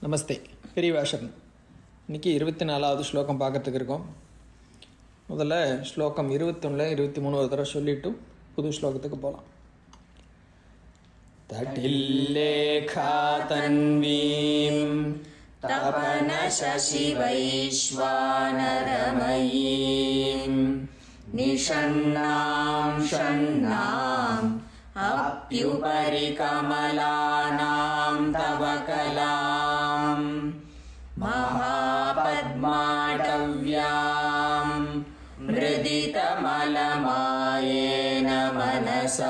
நமஸ்தே பெரியவாசன் இன்னைக்கு இருபத்தி நாலாவது ஸ்லோகம் பார்க்கறதுக்கு இருக்கோம் முதல்ல ஸ்லோகம் இருபத்தொன்னில் இருபத்தி மூணு ஒரு தடவை சொல்லிட்டு புது ஸ்லோகத்துக்கு போகலாம் தட்டில்லேखा தன்வீம் तपनशशिवैश्वानरमयीम् निषण्णां षण्णाम् अप्युपरि कमलानां तव कलाम् महापद्माटव्याम् मृदितमलमायेन मनसा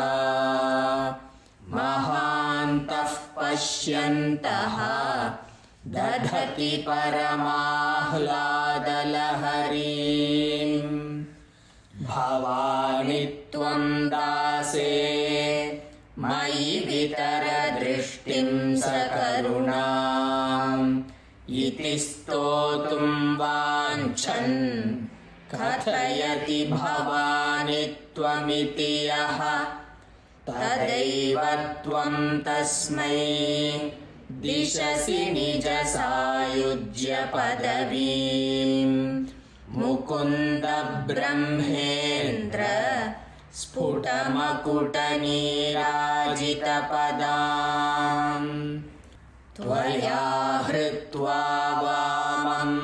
महान्तः पश्यन्तः दधति परमाह्लादलहरीम् भवानि त्वं दासे मयि वितरदृष्टिं सकरुणाम् इति स्तोतुं वाञ्छन् कथयति भवानि त्वमिति यः तदैव त्वं तस्मै दिशसि निजसायुज्यपदवीम् मुकुन्द ब्रह्मेन्द्र स्फुटमकुटनीराजितपदाम् त्वया हृत्वा वामम्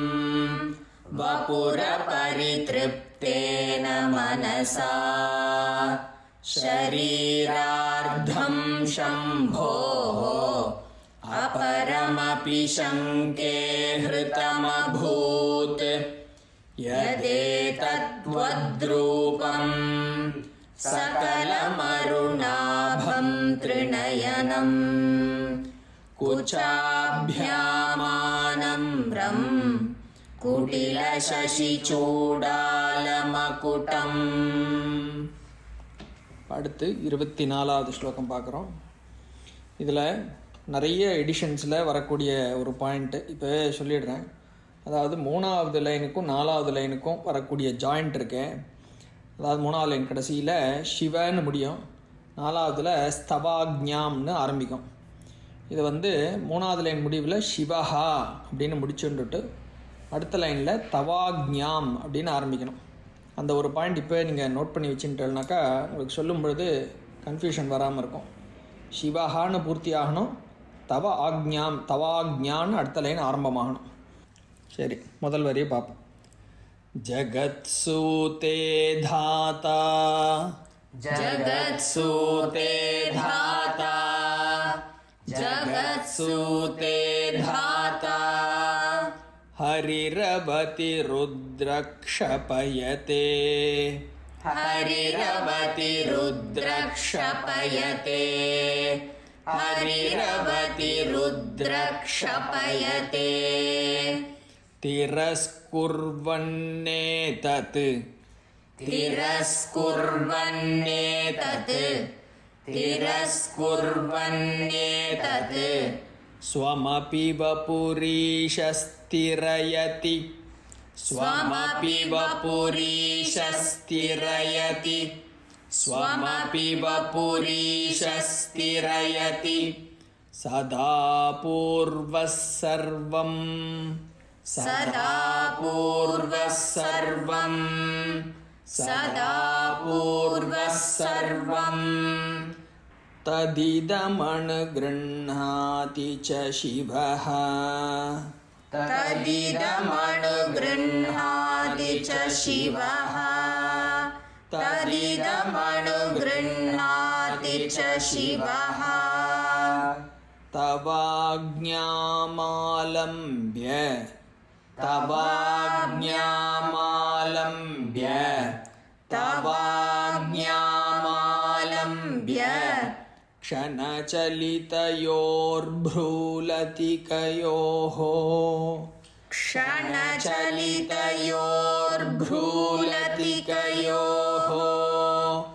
वपुरपरितृप्तेन मनसा शरीरार्धं शम्भोः अपरमपि शङ्के हृतमभूत् यदेतद्वद्रूपम् सकलमरुणाभं त्रिनयनम् कुचाभ्यामानम्रम् कुटिलशशिचूडालमकुटम् அடுத்து இருபத்தி நாலாவது ஸ்லோகம் பார்க்குறோம் இதில் நிறைய எடிஷன்ஸில் வரக்கூடிய ஒரு பாயிண்ட்டு இப்போ சொல்லிடுறேன் அதாவது மூணாவது லைனுக்கும் நாலாவது லைனுக்கும் வரக்கூடிய ஜாயிண்ட் இருக்கேன் அதாவது மூணாவது லைன் கடைசியில் சிவன்னு முடியும் நாலாவதுல ஸ்தவாக்ஞாம்னு ஆரம்பிக்கும் இது வந்து மூணாவது லைன் முடிவில் சிவஹா அப்படின்னு முடிச்சுட்டுட்டு அடுத்த லைனில் தவாக்ஞாம் அப்படின்னு ஆரம்பிக்கணும் அந்த ஒரு பாயிண்ட் இப்போ நீங்கள் நோட் பண்ணி வச்சுட்டேன்னாக்கா உங்களுக்கு சொல்லும் பொழுது கன்ஃபியூஷன் வராமல் இருக்கும் சிவஹான்னு பூர்த்தி ஆகணும் தவ ஆக்ஞாம் தவாக்ஞான்னு அடுத்த லைன் ஆரம்பமாகணும் சரி முதல் வரியை பார்ப்போம் ஜகத்சூதே தாத்தா जगत्सूते धाता जगत्सूते धाता हरिरवति रुद्रक्षपयते हरिरवति रुद्रक्षपयते हरिरवति रुद्रक्षपयते तिरस्कुर्वन्नेतत् तिरस्कुर्वन्नेतत् तिरस्कुर्वन्नेतत् स्वमपि वपुरीशस्तिरयति स्वमपि वपुरीशस्तिरयति स्वमपि वपुरीशस्तिरयति सदा पूर्वः सर्वम् सदा पूर्वः सर्वम् सदा पूर्वः सर्वम् तदिदमनुगृह्णाति च शिवः तदिदमनुगृह्णाति च शिवः तदिदमनुगृह्णाति च शिवः तवाज्ञामालम्ब्य तवाज्ञामालम्ब्य तवाज्ञामालम्ब्य क्षणचलितयोर्भ्रूलतिकयोः क्षणचलितयोर्भ्रूलतिकयोः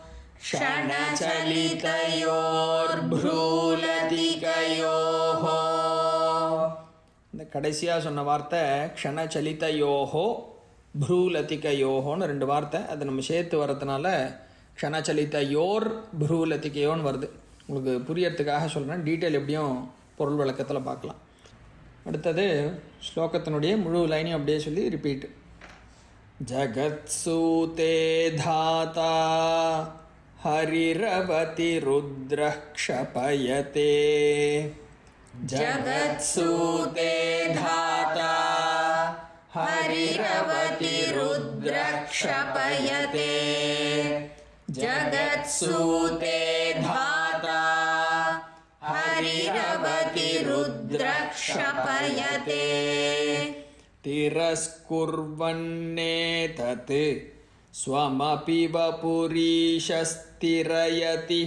क्षणचलितयोर्भ्रूलतिकयोः இந்த கடைசியாக சொன்ன வார்த்தை க்ஷணச்சலிதயோஹோ ப்ரூலதிகயோஹோன்னு ரெண்டு வார்த்தை அதை நம்ம சேர்த்து வரதுனால க்ஷணச்சலிதயோர் ப்ரூலதிகயோன்னு வருது உங்களுக்கு புரியறதுக்காக சொல்கிறேன் டீட்டெயில் எப்படியும் பொருள் விளக்கத்தில் பார்க்கலாம் அடுத்தது ஸ்லோகத்தினுடைய முழு லைனையும் அப்படியே சொல்லி ரிப்பீட் ஜகத்சூதே தாதா ஹரிரவதி ருத்ரः क्षपयते जगत्सूते धाता हरिरवति रुद्रक्षपयते जगत्सूते धाता हरिरवति रुद्रक्षपयते तिरस्कुर्वन्नेतत् स्वमपि वपुरीशस्तिरयति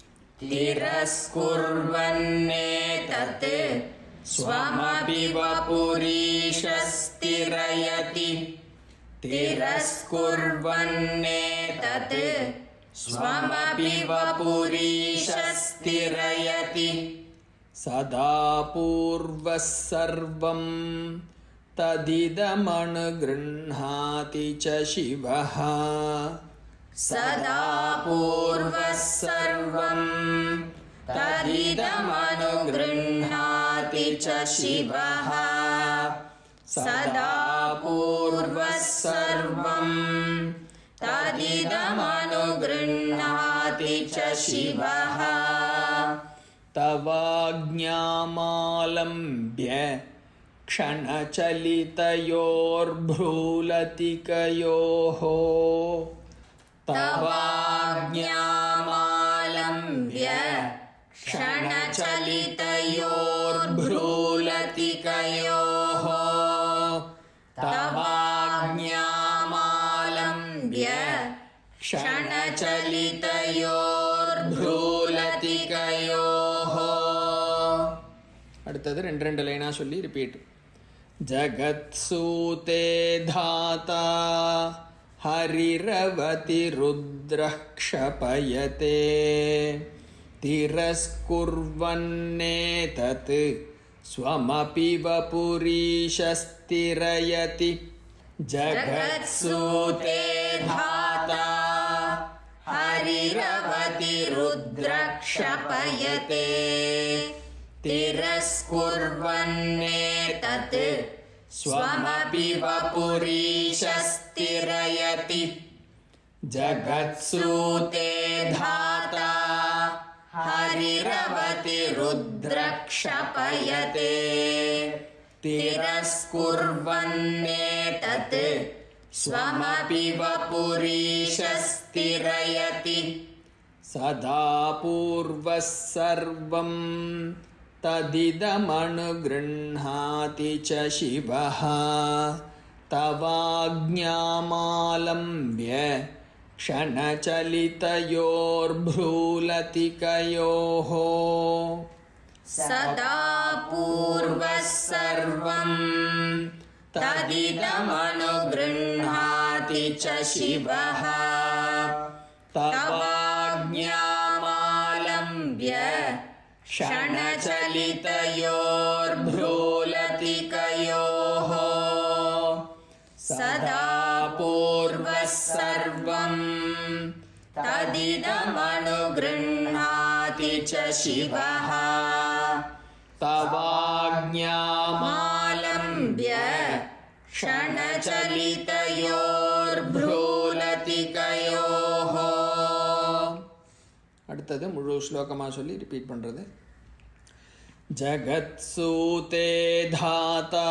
तिरस्कुर्वन्नेतत् स्वमपि वपुरीशस्तिरयति तिरस्कुर्वन्नेतत् स्वमपि वपुरीशस्तिरयति सदा पूर्वः सर्वं तदिदमनुगृह्णाति च शिवः सदा पूर्वः सर्वम् तदिदमनुगृह्णाति च शिवः सदा पूर्वः सर्वम् तदिदमनुगृह्णाति च शिवः तवाज्ञामालम्ब्य क्षणचलितयोर्भ्रूलतिकयोः तवाज्ञामालम्ब्य क्षणचलितयोर्भ्रूलतिकयोः तवाज्ञामालम्ब्य क्षणचलितयोर्भ्रूलतिकयोः அடுத்தது ரெண்டு ரெண்டு லைனாக சொல்லி ரிப்பீட் ஜகத்சூதே தாத்தா ஹரிரவதி ருத்ரः क्षपयते तिरस्कुर्वन्नेतत् स्वमपि वपुरीशस्तिरयति जगत्सूते धाता हरिरवति रुद्रक्षपयते तिरस्कुर्वन्नेतत् स्वमपि वपुरीशस्तिरयति जगत्सूते धाता हरिरवति रुद्रक्षपयते तिरस्कुर्वन्नेतत् स्वमपि वपुरीशस्तिरयति सदा पूर्वः सर्वं तदिदमनुगृह्णाति च शिवः तवाज्ञामालम्ब्य क्षणचलितयोर्भ्रूलतिकयोः सदा पूर्वः सर्वम् तदिदमनुगृह्णाति च शिवः तवाज्ञामालम्ब्य क्षणचलितयोर्भ्रूलतिकयोः सदा पूर्वः सर्वम् तदिदमनुगृह्णाति च शिवः तवाज्ञामालम्ब्य मालम्ब्य क्षणचलितयोर्भ्रूलतिकयोः அடுத்தது முழு ஸ்லோகமாக சொல்லி ரிப்பீட் பண்ணுறது ஜகத்சூதே தாத்தா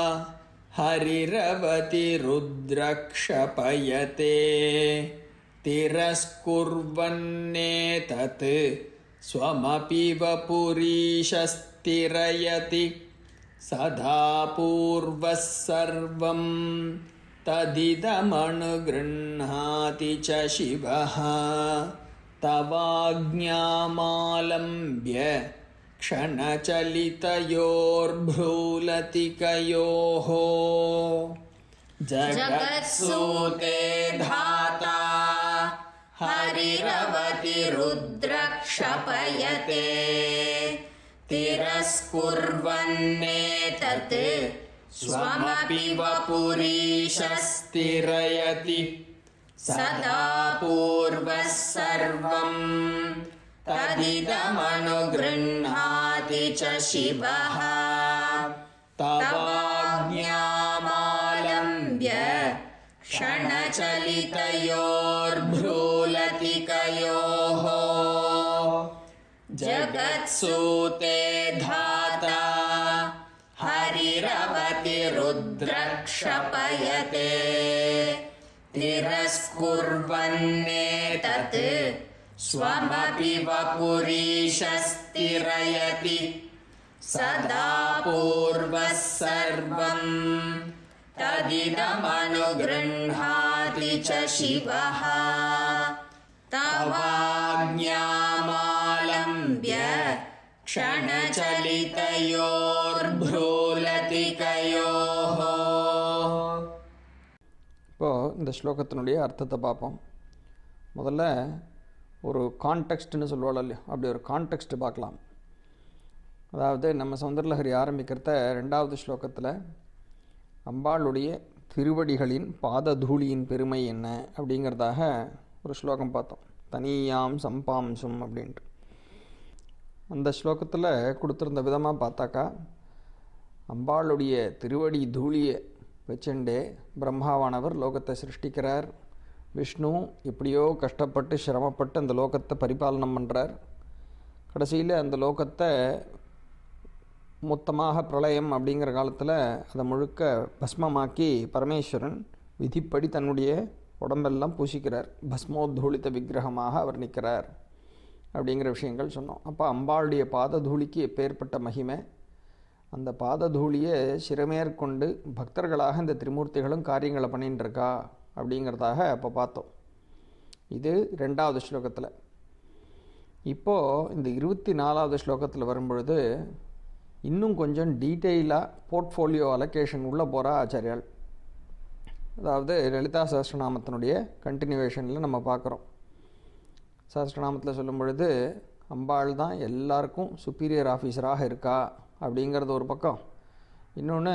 ஹரிரவதி ருத்ரக்ஷபயதே तिरस्कुर्वन्नेतत् स्वमपि वपुरीशस्तिरयति सदा पूर्वः सर्वं तदिदमनुगृह्णाति च शिवः तवाज्ञामालम्ब्य क्षणचलितयोर्भ्रूलतिकयोः जगत्सूते धाता हरिरवति रुद्रक्षपयते तिरस्कुर्वन्नेतत् स्वमपि वपुरीशस्तिरयति सदा पूर्वः सर्वम् तदिदमनुगृह्णाति च शिवः तवाज्ञामालम्ब्य क्षणचलितयोर्भ्रूलतिकयोः जगत्सूते धाता हरिरवतिरुद्रक्षपयते तिरस्कुर्वन्नेतत् स्वमपि वपुरीशस्तिरयति सदा पूर्वः सर्वम् तदिदमनुगृह्णाति च शिवः तवाज्ञामालम्ब्य क्षणचलितयोर्भ्रूलतिकयोः இப்போது இந்த ஸ்லோகத்தினுடைய அர்த்தத்தை பார்ப்போம் முதல்ல ஒரு கான்டெக்ஸ்ட்னு சொல்லுவாள் இல்லையா அப்படி ஒரு கான்டெக்ஸ்ட் பார்க்கலாம் அதாவது நம்ம சௌந்தரலஹரி ஆரம்பிக்கிறத ரெண்டாவது ஸ்லோகத்தில் அம்பாளுடைய திருவடிகளின் பாததூளியின் பெருமை என்ன அப்படிங்கிறதாக ஒரு ஸ்லோகம் பார்த்தோம் தனியாம் சம்பாம்சும் அப்படின்ட்டு அந்த ஸ்லோகத்தில் கொடுத்துருந்த விதமாக பார்த்தாக்கா அம்பாளுடைய திருவடி தூளியை வச்சுண்டே பிரம்மாவானவர் லோகத்தை சிருஷ்டிக்கிறார் விஷ்ணு எப்படியோ கஷ்டப்பட்டு சிரமப்பட்டு அந்த லோகத்தை பரிபாலனம் பண்ணுறார் கடைசியில் அந்த லோகத்தை மொத்தமாக பிரளயம் அப்படிங்கிற காலத்தில் அதை முழுக்க பஸ்மமாக்கி பரமேஸ்வரன் விதிப்படி தன்னுடைய உடம்பெல்லாம் பூசிக்கிறார் பஸ்மோத்தூளித்த விக்கிரகமாக அவர் நிற்கிறார் அப்படிங்கிற விஷயங்கள் சொன்னோம் அப்போ அம்பாளுடைய பாததூளிக்கு எப்பேற்பட்ட மகிமை அந்த பாததூளியை சிறமேற்கொண்டு பக்தர்களாக இந்த திரிமூர்த்திகளும் காரியங்களை பண்ணிட்டு இருக்கா அப்படிங்கிறதாக அப்போ பார்த்தோம் இது ரெண்டாவது ஸ்லோகத்தில் இப்போது இந்த இருபத்தி நாலாவது ஸ்லோகத்தில் வரும்பொழுது இன்னும் கொஞ்சம் டீட்டெயிலாக போர்ட்ஃபோலியோ அலோகேஷன் உள்ளே போகிறா ஆச்சாரியால் அதாவது லலிதா சஹஸ்ரநாமத்தினுடைய கண்டினியூவேஷனில் நம்ம பார்க்குறோம் சஹஸ்ரநாமத்தில் சொல்லும் பொழுது அம்பாள் தான் எல்லாருக்கும் சுப்பீரியர் ஆஃபீஸராக இருக்கா அப்படிங்கிறது ஒரு பக்கம் இன்னொன்று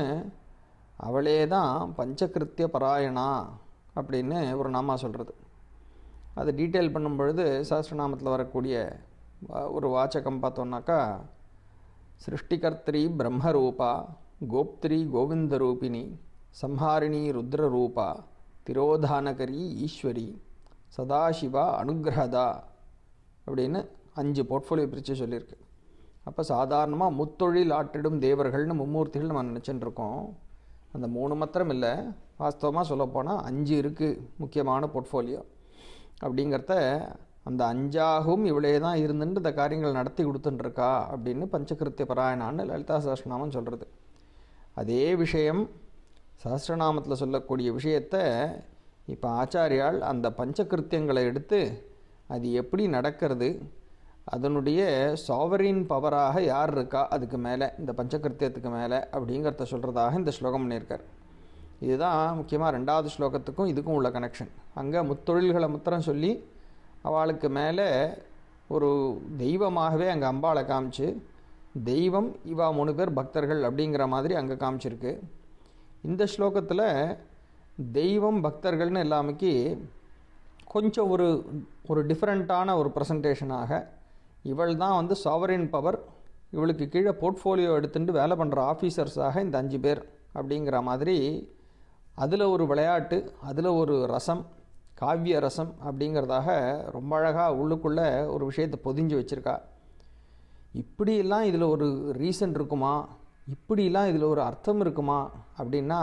அவளே தான் பஞ்சகிருத்திய பராயணா அப்படின்னு ஒரு நாமா சொல்கிறது அது டீட்டெயில் பண்ணும் பொழுது சஹஸ்ரநாமத்தில் வரக்கூடிய வ- ஒரு வாச்சகம் பார்த்தோம்னாக்கா சிருஷ்டிகர்த்திரி பிரம்மரூபா கோப்திரி கோவிந்தரூபிணி சம்ஹாரிணி ருத்ரரூபா திரோதானகரி ஈஸ்வரி சதாசிவா அனுகிரகதா அப்படின்னு அஞ்சு போர்ட்ஃபோலியோ பிரித்து சொல்லியிருக்கு அப்போ சாதாரணமாக முத்தொழில் ஆட்டிடும் தேவர்கள்னு மும்மூர்த்திகள் நம்ம நினச்சிட்டு இருக்கோம் அந்த மூணு மாத்திரம் இல்லை வாஸ்தவமாக சொல்லப்போனால் அஞ்சு இருக்குது முக்கியமான போர்ட்ஃபோலியோ அப்படிங்கிறத அந்த அஞ்சாகவும் இவளே தான் இருந்துட்டு இந்த காரியங்கள் நடத்தி கொடுத்துட்டுருக்கா அப்படின்னு பஞ்சகிருத்திய பராயணான்னு லலிதா சஹஸ்ரநாமம் சொல்கிறது அதே விஷயம் சஹஸ்ரநாமத்தில் சொல்லக்கூடிய விஷயத்தை இப்போ ஆச்சாரியால் அந்த பஞ்சகிருத்தியங்களை எடுத்து அது எப்படி நடக்கிறது அதனுடைய சாவரின் பவராக யார் இருக்கா அதுக்கு மேலே இந்த பஞ்சகிருத்தியத்துக்கு மேலே அப்படிங்கிறத சொல்கிறதாக இந்த ஸ்லோகம் பண்ணியிருக்கார் இதுதான் முக்கியமாக ரெண்டாவது ஸ்லோகத்துக்கும் இதுக்கும் உள்ள கனெக்ஷன் அங்கே முத்தொழில்களை முத்திரம் சொல்லி அவளுக்கு மேலே ஒரு தெய்வமாகவே அங்கே அம்பாளை காமிச்சு தெய்வம் இவா மூணு பேர் பக்தர்கள் அப்படிங்கிற மாதிரி அங்கே காமிச்சிருக்கு இந்த ஸ்லோகத்தில் தெய்வம் பக்தர்கள்னு எல்லாமைக்கு கொஞ்சம் ஒரு ஒரு டிஃப்ரெண்ட்டான ஒரு ப்ரெசன்டேஷனாக இவள் தான் வந்து சாவரின் பவர் இவளுக்கு கீழே போர்ட்ஃபோலியோ எடுத்துட்டு வேலை பண்ணுற ஆஃபீஸர்ஸாக இந்த அஞ்சு பேர் அப்படிங்கிற மாதிரி அதில் ஒரு விளையாட்டு அதில் ஒரு ரசம் காவிய ரசம் அப்படிங்கிறதாக ரொம்ப அழகாக உள்ளுக்குள்ளே ஒரு விஷயத்தை பொதிஞ்சு வச்சுருக்கா இப்படியெல்லாம் இதில் ஒரு ரீசன் இருக்குமா இப்படிலாம் இதில் ஒரு அர்த்தம் இருக்குமா அப்படின்னா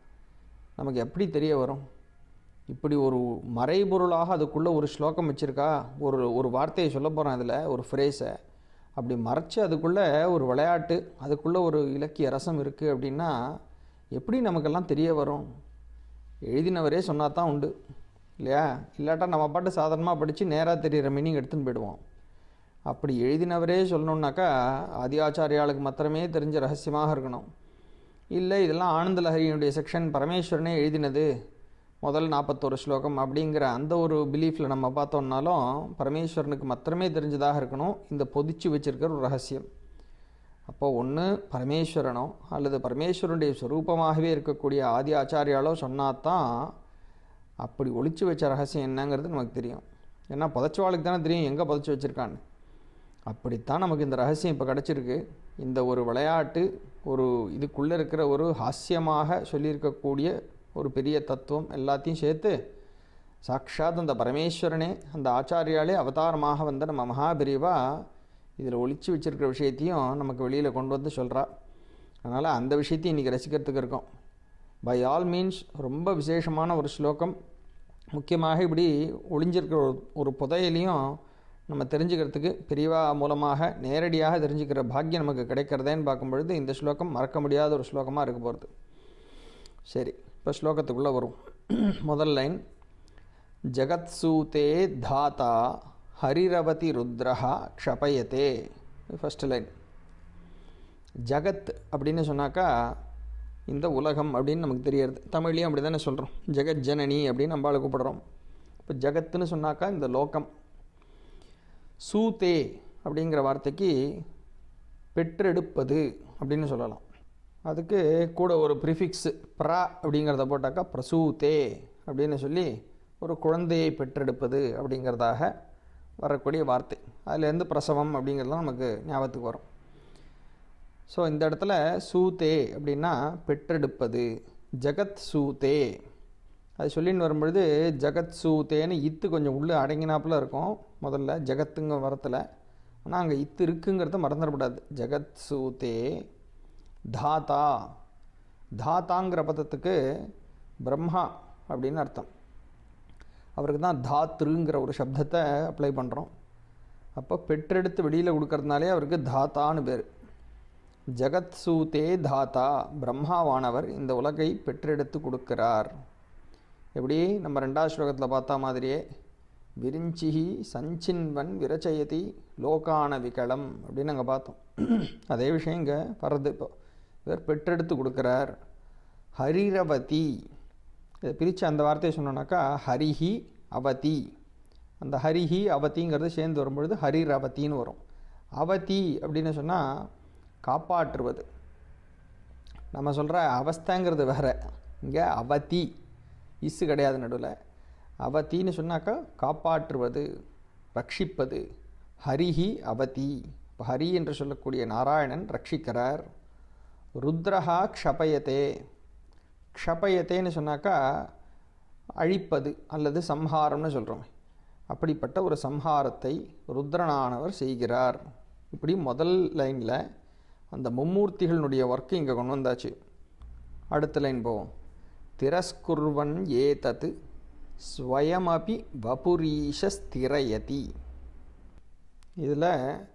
நமக்கு எப்படி தெரிய வரும் இப்படி ஒரு மறைபொருளாக அதுக்குள்ளே ஒரு ஸ்லோகம் வச்சுருக்கா ஒரு ஒரு வார்த்தையை சொல்ல போகிறேன் அதில் ஒரு ஃப்ரேஸை அப்படி மறைச்சு அதுக்குள்ளே ஒரு விளையாட்டு அதுக்குள்ளே ஒரு இலக்கிய ரசம் இருக்குது அப்படின்னா எப்படி நமக்கெல்லாம் தெரிய வரும் எழுதினவரே சொன்னா தான் உண்டு இல்லையா இல்லாட்டா நம்ம பாட்டு சாதாரணமாக படித்து நேராக தெரிகிற மீனிங் எடுத்துன்னு போயிடுவோம் அப்படி எழுதினவரே சொல்லணுன்னாக்கா ஆதி ஆச்சாரியாளுக்கு மாத்திரமே தெரிஞ்ச ரகசியமாக இருக்கணும் இல்லை இதெல்லாம் ஆனந்த லஹரியினுடைய செக்ஷன் பரமேஸ்வரனே எழுதினது முதல் நாற்பத்தோரு ஸ்லோகம் அப்படிங்கிற அந்த ஒரு பிலீஃபில் நம்ம பார்த்தோம்னாலும் பரமேஸ்வரனுக்கு மாத்திரமே தெரிஞ்சதாக இருக்கணும் இந்த பொதிச்சு வச்சிருக்கிற ஒரு ரகசியம் அப்போ ஒன்று பரமேஸ்வரனோ அல்லது பரமேஸ்வரனுடைய ஸ்வரூபமாகவே இருக்கக்கூடிய ஆதி ஆச்சாரியாலோ சொன்னாதான் அப்படி ஒளிச்சு வச்ச ரகசியம் என்னங்கிறது நமக்கு தெரியும் ஏன்னா புதைச்சவாளுக்கு தானே தெரியும் எங்கே புதைச்சி வச்சுருக்கான்னு அப்படித்தான் நமக்கு இந்த ரகசியம் இப்போ கிடச்சிருக்கு இந்த ஒரு விளையாட்டு ஒரு இதுக்குள்ளே இருக்கிற ஒரு ஹாஸ்யமாக சொல்லியிருக்கக்கூடிய ஒரு பெரிய தத்துவம் எல்லாத்தையும் சேர்த்து சாக்ஷாத் அந்த பரமேஸ்வரனே அந்த ஆச்சாரியாலே அவதாரமாக வந்த நம்ம மகாபிரிவா இதில் ஒளிச்சு வச்சிருக்கிற விஷயத்தையும் நமக்கு வெளியில் கொண்டு வந்து சொல்கிறா அதனால் அந்த விஷயத்தையும் இன்றைக்கி ரசிக்கிறதுக்கு இருக்கோம் பை ஆல் மீன்ஸ் ரொம்ப விசேஷமான ஒரு ஸ்லோகம் முக்கியமாக இப்படி ஒளிஞ்சிருக்கிற ஒரு ஒரு புதையலையும் நம்ம தெரிஞ்சுக்கிறதுக்கு பெரியவா மூலமாக நேரடியாக தெரிஞ்சுக்கிற பாக்கியம் நமக்கு கிடைக்கிறதேன்னு பார்க்கும் பொழுது இந்த ஸ்லோகம் மறக்க முடியாத ஒரு ஸ்லோகமாக இருக்க போகிறது சரி இப்போ ஸ்லோகத்துக்குள்ளே வரும் முதல் லைன் ஜகத்சூதே தாத்தா ஹரிரவதி ருத்ரஹா க்ஷபயத்தே ஃபஸ்ட் லைன் ஜகத் அப்படின்னு சொன்னாக்கா இந்த உலகம் அப்படின்னு நமக்கு தெரியறது தமிழ்லேயும் அப்படி தானே சொல்கிறோம் ஜெகத் ஜனனி அப்படின்னு நம்மளால் கூப்பிடுறோம் இப்போ ஜகத்துன்னு சொன்னாக்கா இந்த லோகம் சூதே அப்படிங்கிற வார்த்தைக்கு பெற்றெடுப்பது அப்படின்னு சொல்லலாம் அதுக்கு கூட ஒரு ப்ரிஃபிக்ஸ் ப்ரா அப்படிங்கிறத போட்டாக்கா பிரசூதே அப்படின்னு சொல்லி ஒரு குழந்தையை பெற்றெடுப்பது அப்படிங்கிறதாக வரக்கூடிய வார்த்தை அதுலேருந்து பிரசவம் அப்படிங்கிறதுலாம் நமக்கு ஞாபகத்துக்கு வரும் ஸோ இந்த இடத்துல சூதே அப்படின்னா பெற்றெடுப்பது ஜகத் சூதே அது சொல்லின்னு வரும்பொழுது ஜகத் சூதேன்னு இத்து கொஞ்சம் உள்ளே அடங்கினாப்புல இருக்கும் முதல்ல ஜகத்துங்க வரத்தில் ஆனால் அங்கே இத்து இருக்குங்கிறத மறந்துடக்கூடாது ஜகத் சூதே தாத்தா தாத்தாங்கிற பதத்துக்கு பிரம்மா அப்படின்னு அர்த்தம் அவருக்கு தான் தாத்ருங்கிற ஒரு சப்தத்தை அப்ளை பண்ணுறோம் அப்போ பெற்றெடுத்து வெளியில் கொடுக்கறதுனாலே அவருக்கு தாத்தான்னு பேர் ஜகத் சூதே தாத்தா பிரம்மாவானவர் இந்த உலகை பெற்றெடுத்து கொடுக்கிறார் எப்படி நம்ம ரெண்டாவது ஸ்லோகத்தில் பார்த்தா மாதிரியே விரிஞ்சிஹி சஞ்சின்வன் விரச்சயதி லோகான விகலம் அப்படின்னு அங்கே பார்த்தோம் அதே விஷயம் இங்கே வர்றது இப்போ இவர் பெற்றெடுத்து கொடுக்குறார் ஹரிரவதி இதை பிரித்து அந்த வார்த்தையை சொன்னோன்னாக்கா ஹரிஹி அவதி அந்த ஹரிஹி அவதிங்கிறது சேர்ந்து வரும்பொழுது ஹரிரவத்தின்னு வரும் அவதி அப்படின்னு சொன்னால் காப்பாற்றுவது நம்ம சொல்கிற அவஸ்தைங்கிறது வேற இங்கே அவதி இசு கிடையாது நடுவில் அவத்தின்னு சொன்னாக்கா காப்பாற்றுவது ரட்சிப்பது ஹரிஹி அவதி இப்போ ஹரி என்று சொல்லக்கூடிய நாராயணன் ரட்சிக்கிறார் ருத்ரஹா க்ஷபயத்தே க்ஷபயத்தேன்னு சொன்னாக்கா அழிப்பது அல்லது சம்ஹாரம்னு சொல்கிறோம் அப்படிப்பட்ட ஒரு சம்ஹாரத்தை ருத்ரனானவர் செய்கிறார் இப்படி முதல் லைனில் அந்த மும்மூர்த்திகளினுடைய ஒர்க்கு இங்கே கொண்டு வந்தாச்சு அடுத்த லைன் போவோம் திரஸ்குர்வன் ஏதத் ஸ்வயமபி வபுரீஷஸ்திரயதி இதில்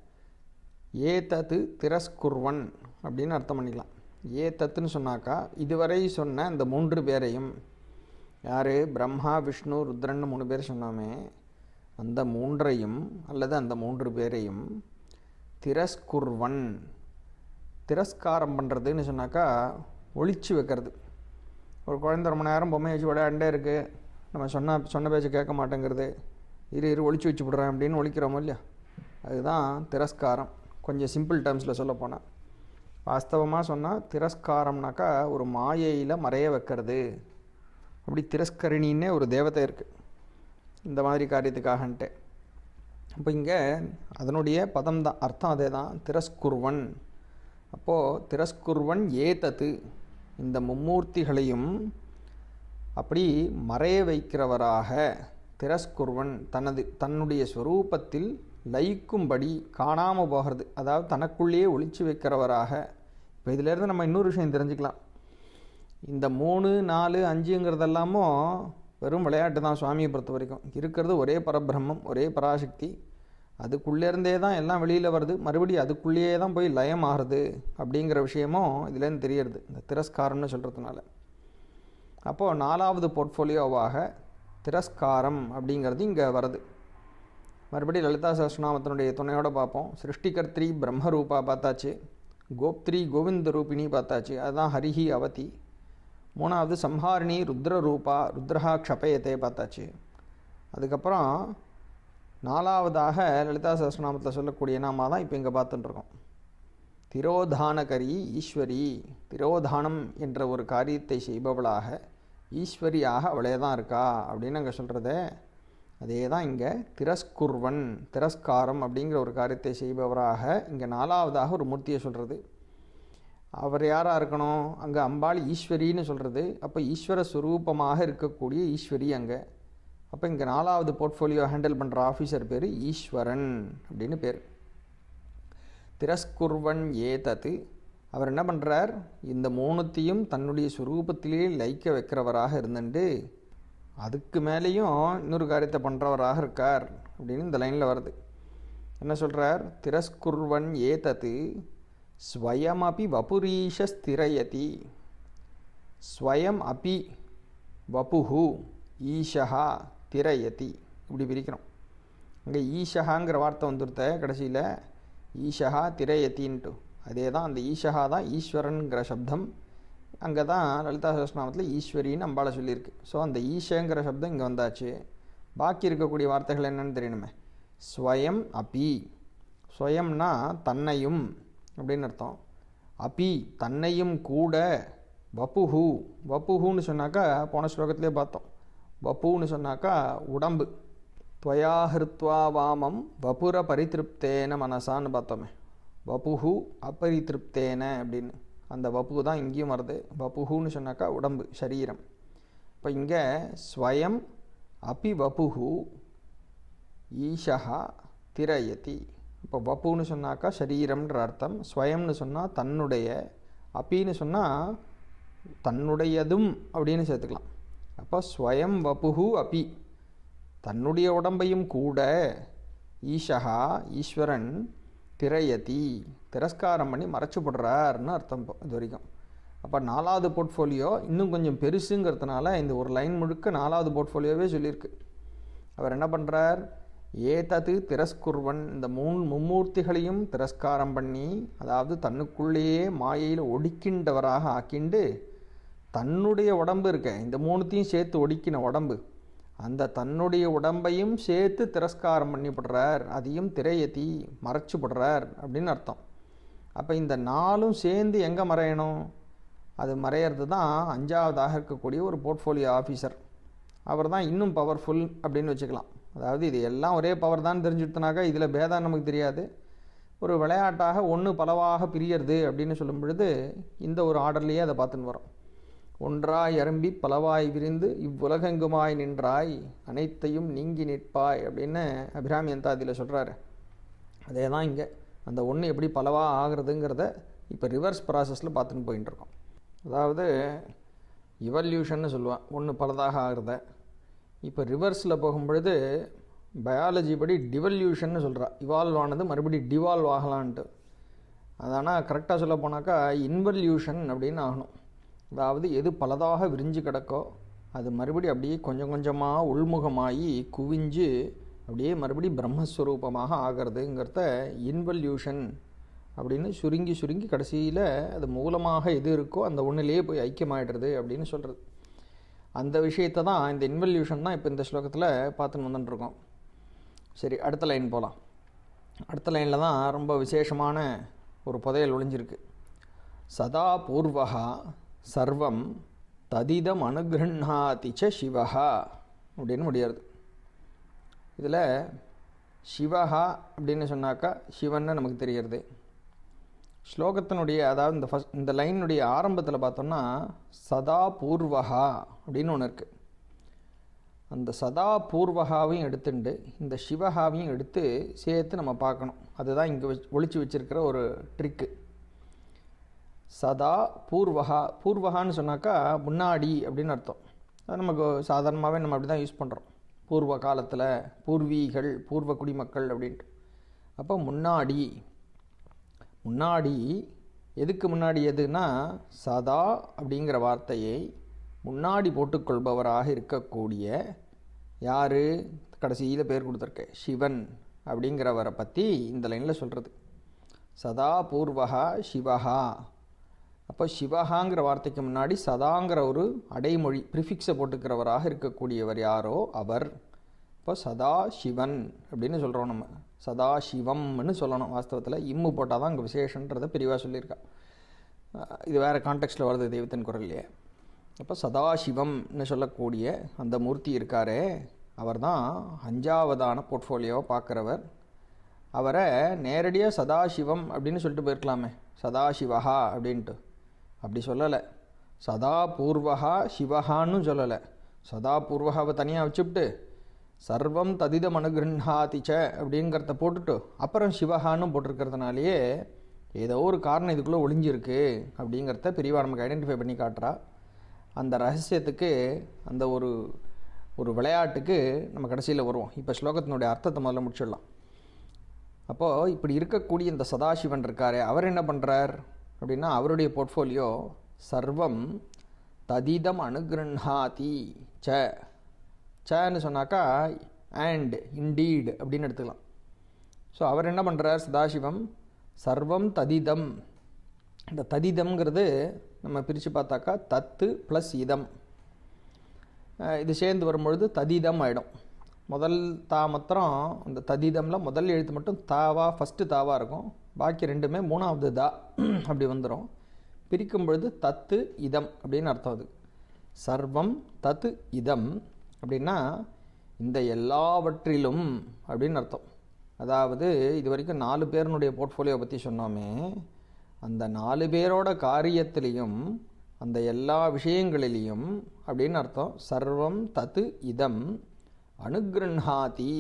ஏதத்து திரஸ்குர்வன் அப்படின்னு அர்த்தம் பண்ணிக்கலாம் ஏதத்துன்னு சொன்னாக்கா இதுவரை சொன்ன இந்த மூன்று பேரையும் யார் பிரம்மா விஷ்ணு ருத்ரன் மூணு பேர் சொன்னோமே அந்த மூன்றையும் அல்லது அந்த மூன்று பேரையும் திரஸ்குர்வன் திரஸ்காரம் பண்ணுறதுன்னு சொன்னாக்கா ஒழிச்சு வைக்கிறது ஒரு குழந்தை ரொம்ப நேரம் பொம்மையை வச்சு விளையாண்டே இருக்குது நம்ம சொன்ன சொன்ன பேச்சு கேட்க மாட்டேங்கிறது இரு இரு ஒழிச்சு வச்சு விட்றேன் அப்படின்னு ஒழிக்கிறோமோ இல்லையா அதுதான் திரஸ்காரம் கொஞ்சம் சிம்பிள் டேர்ம்ஸில் சொல்ல போனால் வாஸ்தவமாக சொன்னால் திரஸ்காரம்னாக்கா ஒரு மாயையில் மறைய வைக்கிறது அப்படி திரஸ்கரிணின்னே ஒரு தேவதை இருக்குது இந்த மாதிரி காரியத்துக்காகன்ட்டு அப்போ இங்கே அதனுடைய பதம் தான் அர்த்தம் அதே தான் திரஸ்குர்வன் அப்போது திரஸ்குர்வன் ஏதத்து இந்த மும்மூர்த்திகளையும் அப்படி மறைய வைக்கிறவராக திரஸ்குர்வன் தனது தன்னுடைய ஸ்வரூபத்தில் லயிக்கும்படி காணாமல் போகிறது அதாவது தனக்குள்ளேயே ஒளிச்சு வைக்கிறவராக இப்போ இதிலேருந்து நம்ம இன்னொரு விஷயம் தெரிஞ்சுக்கலாம் இந்த மூணு நாலு அஞ்சுங்கிறதெல்லாமும் வெறும் விளையாட்டு தான் சுவாமியை பொறுத்த வரைக்கும் இருக்கிறது ஒரே பரபிரம்மம் ஒரே பராசக்தி அதுக்குள்ளேருந்தே தான் எல்லாம் வெளியில் வருது மறுபடியும் அதுக்குள்ளேயே தான் போய் லயம் ஆகிறது அப்படிங்கிற விஷயமும் இதுலேருந்து தெரியறது இந்த திரஸ்காரம்னு சொல்கிறதுனால அப்போது நாலாவது போர்ட்ஃபோலியோவாக திரஸ்காரம் அப்படிங்கிறது இங்கே வருது மறுபடியும் லலிதா சஹஸ்ரநாமத்தினுடைய துணையோடு பார்ப்போம் சிருஷ்டிகர்த்ரி பிரம்மரூபா பார்த்தாச்சு கோப்த்ரி கோவிந்த ரூபிணி பார்த்தாச்சு அதுதான் ஹரிஹி அவதி மூணாவது சம்ஹாரிணி ருத்ரரூபா ருத்ரஹா க்ஷபயத்தே பார்த்தாச்சு அதுக்கப்புறம் நாலாவதாக லலிதா சஹஸ்ரநாமத்தில் சொல்லக்கூடிய நாமா தான் இப்போ இங்கே பார்த்துட்டுருக்கோம் திரோதானகரி ஈஸ்வரி திரோதானம் என்ற ஒரு காரியத்தை செய்பவளாக ஈஸ்வரியாக அவளே தான் இருக்கா அப்படின்னு அங்கே சொல்கிறத அதே தான் இங்கே திரஸ்குர்வன் திரஸ்காரம் அப்படிங்கிற ஒரு காரியத்தை செய்பவராக இங்கே நாலாவதாக ஒரு மூர்த்தியை சொல்கிறது அவர் யாராக இருக்கணும் அங்கே அம்பாள் ஈஸ்வரின்னு சொல்கிறது அப்போ ஈஸ்வர சுரூபமாக இருக்கக்கூடிய ஈஸ்வரி அங்கே அப்போ இங்கே நாலாவது போர்ட்ஃபோலியோ ஹேண்டில் பண்ணுற ஆஃபீஸர் பேர் ஈஸ்வரன் அப்படின்னு பேர் திரஸ்குர்வன் ஏதத்து அவர் என்ன பண்ணுறார் இந்த மூணுத்தையும் தன்னுடைய சுரூபத்திலே லைக்க வைக்கிறவராக இருந்துட்டு அதுக்கு மேலேயும் இன்னொரு காரியத்தை பண்ணுறவராக இருக்கார் அப்படின்னு இந்த லைனில் வருது என்ன சொல்கிறார் திரஸ்குர்வன் ஏதத்து ஸ்வயமபி வபுரீஷ ஸ்திரயதி ஸ்வயம் அபி வபுஹு ஈஷா திரயதி இப்படி பிரிக்கிறோம் அங்கே ஈஷகாங்கிற வார்த்தை வந்துருத்த கடைசியில் ஈஷா திரயத்தின்ட்டு அதே தான் அந்த ஈஷகா தான் ஈஸ்வரனுங்கிற சப்தம் அங்கே தான் லலிதா சஹஸ்ரநாமத்தில் ஈஸ்வரின்னு அம்பாளை சொல்லியிருக்கு ஸோ அந்த ஈஷங்கிற சப்தம் இங்கே வந்தாச்சு பாக்கி இருக்கக்கூடிய வார்த்தைகள் என்னன்னு தெரியணுமே ஸ்வயம் அபி ஸ்வயம்னா தன்னையும் அப்படின்னு அர்த்தம் அபி தன்னையும் கூட வப்புஹு வப்புஹுன்னு சொன்னாக்கா போன ஸ்லோகத்திலே பார்த்தோம் வப்புன்னு சொன்னாக்கா உடம்பு துவயா ஹிருத்வா வாமம் வபுர பரிதிருப்தேன மனசான்னு பார்த்தோமே வபுஹு அபரிதிருப்தேன அப்படின்னு அந்த வப்பு தான் இங்கேயும் வருது வப்புஹுன்னு சொன்னாக்கா உடம்பு சரீரம் இப்போ இங்கே ஸ்வயம் அபி வபுஹு ஈஷா திரயதி இப்போ வப்புன்னு சொன்னாக்கா சரீரம்ன்ற அர்த்தம் ஸ்வயம்னு சொன்னால் தன்னுடைய அப்பின்னு சொன்னால் தன்னுடையதும் அப்படின்னு சேர்த்துக்கலாம் அப்போ ஸ்வயம் வப்புஹு அபி தன்னுடைய உடம்பையும் கூட ஈஷா ஈஸ்வரன் திரையதி திரஸ்காரம் பண்ணி மறைச்சுப்படுறாருன்னு அர்த்தம் இப்போ இது வரைக்கும் அப்போ நாலாவது போர்ட்ஃபோலியோ இன்னும் கொஞ்சம் பெருசுங்கிறதுனால இந்த ஒரு லைன் முழுக்க நாலாவது போர்ட்ஃபோலியோவே சொல்லியிருக்கு அவர் என்ன பண்ணுறார் ஏதது திரஸ்குர்வன் இந்த மூணு மும்மூர்த்திகளையும் திரஸ்காரம் பண்ணி அதாவது தன்னுக்குள்ளேயே மாயையில் ஒடுக்கின்றவராக ஆக்கிண்டு தன்னுடைய உடம்பு இருக்க இந்த மூணுத்தையும் சேர்த்து ஒடுக்கின உடம்பு அந்த தன்னுடைய உடம்பையும் சேர்த்து திரஸ்காரம் பண்ணிவிடுறார் அதையும் திரையத்தி மறைச்சுப்படுறார் அப்படின்னு அர்த்தம் அப்போ இந்த நாலும் சேர்ந்து எங்கே மறையணும் அது மறையிறது தான் அஞ்சாவதாக இருக்கக்கூடிய ஒரு போர்ட்ஃபோலியோ ஆஃபீஸர் அவர் தான் இன்னும் பவர்ஃபுல் அப்படின்னு வச்சுக்கலாம் அதாவது இது எல்லாம் ஒரே பவர் தான் தெரிஞ்சுட்டனாக்கா இதில் பேதம் நமக்கு தெரியாது ஒரு விளையாட்டாக ஒன்று பலவாக பிரியறது அப்படின்னு சொல்லும் பொழுது இந்த ஒரு ஆர்டர்லேயே அதை பார்த்துன்னு வரோம் ஒன்றாய் எறும்பி பலவாய் விரிந்து இவ்வுலகெங்குமாய் நின்றாய் அனைத்தையும் நீங்கி நிற்பாய் அப்படின்னு அபிராமி அந்தாதியில் சொல்கிறாரு அதே தான் இங்கே அந்த ஒன்று எப்படி பலவா ஆகிறதுங்கிறத இப்போ ரிவர்ஸ் ப்ராசஸில் பார்த்துன்னு போயின்னு இருக்கோம் அதாவது இவல்யூஷன்னு சொல்லுவான் ஒன்று பலதாக ஆகிறத இப்போ ரிவர்ஸில் போகும்பொழுது பயாலஜி படி டிவல்யூஷன்னு சொல்கிறா இவால்வ் ஆனது மறுபடியும் டிவால்வ் ஆகலான்ட்டு அதனால் கரெக்டாக சொல்ல போனாக்கா இன்வல்யூஷன் அப்படின்னு ஆகணும் அதாவது எது பலதாக விரிஞ்சு கிடக்கோ அது மறுபடியும் அப்படியே கொஞ்சம் கொஞ்சமாக உள்முகமாகி குவிஞ்சு அப்படியே மறுபடியும் பிரம்மஸ்வரூபமாக ஆகிறதுங்கிறத இன்வல்யூஷன் அப்படின்னு சுருங்கி சுருங்கி கடைசியில் அது மூலமாக எது இருக்கோ அந்த ஒன்றுலேயே போய் ஐக்கியமாயிடுறது அப்படின்னு சொல்கிறது அந்த விஷயத்தை தான் இந்த இன்வல்யூஷன் தான் இப்போ இந்த ஸ்லோகத்தில் பார்த்துன்னு வந்துட்டுருக்கோம் சரி அடுத்த லைன் போகலாம் அடுத்த லைனில் தான் ரொம்ப விசேஷமான ஒரு புதையல் ஒளிஞ்சிருக்கு சதா பூர்வகா சர்வம் ததிதம் அனுகிருண்ணாதி ச சிவஹா அப்படின்னு முடியாது இதில் சிவஹா அப்படின்னு சொன்னாக்கா சிவன்னு நமக்கு தெரியறது ஸ்லோகத்தினுடைய அதாவது இந்த ஃபஸ்ட் இந்த லைனுடைய ஆரம்பத்தில் பார்த்தோம்னா சதா பூர்வகா அப்படின்னு ஒன்று இருக்குது அந்த சதா பூர்வகாவையும் எடுத்துட்டு இந்த சிவகாவையும் எடுத்து சேர்த்து நம்ம பார்க்கணும் அதுதான் இங்கே வச்சு ஒழிச்சு வச்சிருக்கிற ஒரு ட்ரிக்கு சதா பூர்வகா பூர்வகான்னு சொன்னாக்கா முன்னாடி அப்படின்னு அர்த்தம் அது நமக்கு சாதாரணமாகவே நம்ம அப்படி தான் யூஸ் பண்ணுறோம் பூர்வ காலத்தில் பூர்வீகள் பூர்வ குடிமக்கள் அப்படின்ட்டு அப்போ முன்னாடி முன்னாடி எதுக்கு முன்னாடி எதுனா சதா அப்படிங்கிற வார்த்தையை முன்னாடி போட்டுக்கொள்பவராக இருக்கக்கூடிய யார் கடைசியில் பேர் கொடுத்துருக்க சிவன் அப்படிங்கிறவரை பற்றி இந்த லைனில் சொல்கிறது சதா பூர்வகா சிவஹா அப்போ சிவஹாங்கிற வார்த்தைக்கு முன்னாடி சதாங்கிற ஒரு அடைமொழி ப்ரிஃபிக்ஸை போட்டுக்கிறவராக இருக்கக்கூடியவர் யாரோ அவர் இப்போ சதா சிவன் அப்படின்னு சொல்கிறோம் நம்ம சதா சிவம்னு சொல்லணும் வாஸ்தவத்தில் இம்மு போட்டால் தான் அங்கே விசேஷன்றதை பிரிவாக சொல்லியிருக்கா இது வேறு கான்டெக்ட்டில் வருது தெய்வத்தின் குரல்லையே அப்போ சதாசிவம்னு சொல்லக்கூடிய அந்த மூர்த்தி இருக்காரே அவர் தான் அஞ்சாவதான போர்ட்ஃபோலியோவை பார்க்குறவர் அவரை நேரடியாக சதாசிவம் அப்படின்னு சொல்லிட்டு போயிருக்கலாமே சதாசிவஹா அப்படின்ட்டு அப்படி சொல்லலை சதா பூர்வகா சிவஹான்னு சொல்லலை சதா பூர்வகாவை தனியாக வச்சுவிட்டு சர்வம் ததிதம் அனுகிரகாதிச்ச அப்படிங்கிறத போட்டுட்டு அப்புறம் சிவஹான்னு போட்டிருக்கிறதுனாலேயே ஏதோ ஒரு காரணம் இதுக்குள்ளே ஒளிஞ்சிருக்கு அப்படிங்கிறத பெரியவா நமக்கு ஐடென்டிஃபை பண்ணி காட்டுறா அந்த ரகசியத்துக்கு அந்த ஒரு ஒரு விளையாட்டுக்கு நம்ம கடைசியில் வருவோம் இப்போ ஸ்லோகத்தினுடைய அர்த்தத்தை முதல்ல முடிச்சிடலாம் அப்போது இப்படி இருக்கக்கூடிய இந்த சதாசிவன் இருக்காரே அவர் என்ன பண்ணுறார் அப்படின்னா அவருடைய போர்ட்ஃபோலியோ சர்வம் ததிதம் அனுகிரகாதி ச சன்னு சொன்னாக்கா அண்ட் இண்டீட் அப்படின்னு எடுத்துக்கலாம் ஸோ அவர் என்ன பண்ணுறார் சதாசிவம் சர்வம் ததிதம் இந்த ததிதம்ங்கிறது நம்ம பிரித்து பார்த்தாக்கா தத்து ப்ளஸ் இதம் அஹ் இது சேர்ந்து வரும்பொழுது ததிதம் ஆகிடும் முதல் தா மாத்திரம் அந்த ததிதமில் முதல் எழுத்து மட்டும் தாவா ஃபஸ்ட்டு தாவா இருக்கும் பாக்கி ரெண்டுமே மூணாவது தா அப்படி வந்துடும் பிரிக்கும் பொழுது தத்து இதம் அப்படின்னு அர்த்தம் அது சர்வம் தத்து இதம் அப்படின்னா இந்த எல்லாவற்றிலும் அப்படின்னு அர்த்தம் அதாவது இது வரைக்கும் நாலு பேருனுடைய போர்ட்ஃபோலியோ பற்றி சொன்னோமே அந்த நாலு பேரோட காரியத்திலையும் அந்த எல்லா விஷயங்களிலையும் அப்படின்னு அர்த்தம் சர்வம் தத்து இதம் அனுகிரகாதி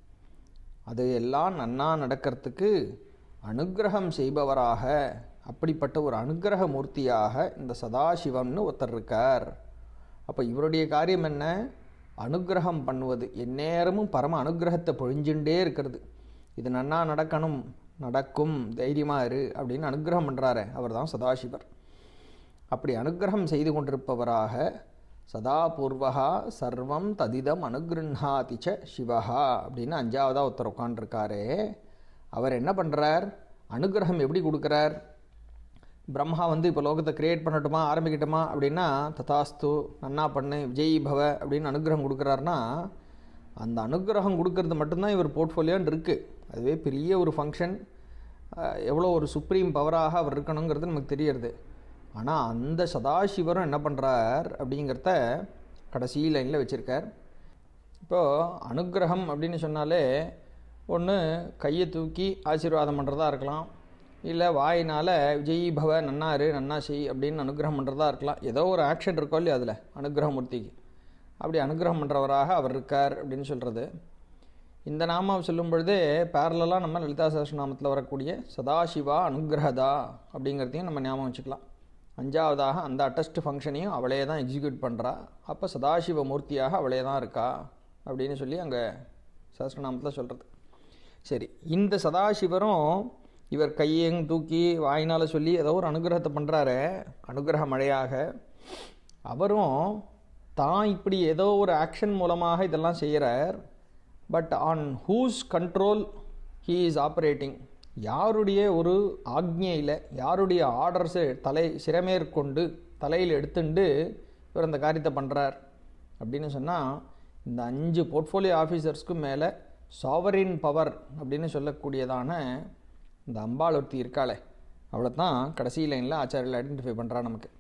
அது எல்லாம் நன்னா நடக்கிறதுக்கு அனுக்கிரகம் செய்பவராக அப்படிப்பட்ட ஒரு அனுக்கிரக மூர்த்தியாக இந்த சதாசிவம்னு ஒருத்தர் இருக்கார் அப்போ இவருடைய காரியம் என்ன அனுக்கிரகம் பண்ணுவது எந்நேரமும் பரம அனுக்கிரகத்தை பொழிஞ்சுட்டே இருக்கிறது இது நன்னா நடக்கணும் நடக்கும் தைரியமாக இரு அப்படின்னு அனுக்கிரகம் பண்ணுறாரு அவர் தான் சதாசிவர் அப்படி அனுக்கிரகம் செய்து கொண்டிருப்பவராக சதா பூர்வகா சர்வம் ததிதம் அனுகிருஹாதி ச சிவஹா அப்படின்னு அஞ்சாவதாக ஒருத்தர் உட்காண்டிருக்காரு அவர் என்ன பண்ணுறார் அனுகிரகம் எப்படி கொடுக்குறார் பிரம்மா வந்து இப்போ லோகத்தை கிரியேட் பண்ணட்டுமா ஆரம்பிக்கட்டுமா அப்படின்னா ததாஸ்து நன்னா பண்ணு விஜய் பவ அப்படின்னு அனுகிரகம் கொடுக்குறாருன்னா அந்த அனுகிரகம் கொடுக்கறது மட்டும்தான் இவர் போர்ட்ஃபோலியோன்னு இருக்குது அதுவே பெரிய ஒரு ஃபங்க்ஷன் எவ்வளோ ஒரு சுப்ரீம் பவராக அவர் இருக்கணுங்கிறது நமக்கு தெரியறது ஆனால் அந்த சதாசிவரும் என்ன பண்ணுறார் அப்படிங்கிறத கடைசி லைனில் வச்சுருக்கார் இப்போது அனுகிரகம் அப்படின்னு சொன்னாலே ஒன்று கையை தூக்கி ஆசீர்வாதம் பண்ணுறதா இருக்கலாம் இல்லை வாயினால் விஜய் பவ நன்னாரு நன்னா செய் அப்படின்னு அனுகிரகம் பண்ணுறதா இருக்கலாம் ஏதோ ஒரு ஆக்ஷன் இருக்கோ இல்லையா அதில் அனுகிரகமூர்த்திக்கு அப்படி அனுகிரகம் பண்ணுறவராக அவர் இருக்கார் அப்படின்னு சொல்கிறது இந்த நாமம் சொல்லும் பொழுதே பேரலாக நம்ம லலிதா சஹஸ்ரநாமத்தில் வரக்கூடிய சதாசிவா அனுகிரகதா அப்படிங்கிறதையும் நம்ம ஞாபகம் வச்சுக்கலாம் அஞ்சாவதாக அந்த அட்டஸ்ட் ஃபங்க்ஷனையும் அவளே தான் எக்ஸிக்யூட் பண்ணுறா அப்போ சதாசிவ மூர்த்தியாக அவளே தான் இருக்கா அப்படின்னு சொல்லி அங்கே சஹஸ்ரநாமத்தில் சொல்கிறது சரி இந்த சதாசிவரும் இவர் கையையும் தூக்கி வாயினால் சொல்லி ஏதோ ஒரு அனுகிரகத்தை பண்ணுறாரு அனுகிரக மழையாக அவரும் தான் இப்படி ஏதோ ஒரு ஆக்ஷன் மூலமாக இதெல்லாம் செய்கிறார் but on whose control he is operating யாருடைய ஒரு ஆக்ஞையில் யாருடைய ஆர்டர்ஸை தலை சிறமேற்கொண்டு தலையில் எடுத்துண்டு இவர் அந்த காரியத்தை பண்ணுறார் அப்படின்னு சொன்னால் இந்த அஞ்சு போர்ட்ஃபோலியோ ஆஃபீஸர்ஸ்க்கும் மேலே சாவரின் பவர் அப்படின்னு சொல்லக்கூடியதான இந்த அம்பாள் ஒருத்தி இருக்காளே அவளை தான் கடைசி லைனில் ஆச்சாரியில் ஐடென்டிஃபை பண்ணுறா நமக்கு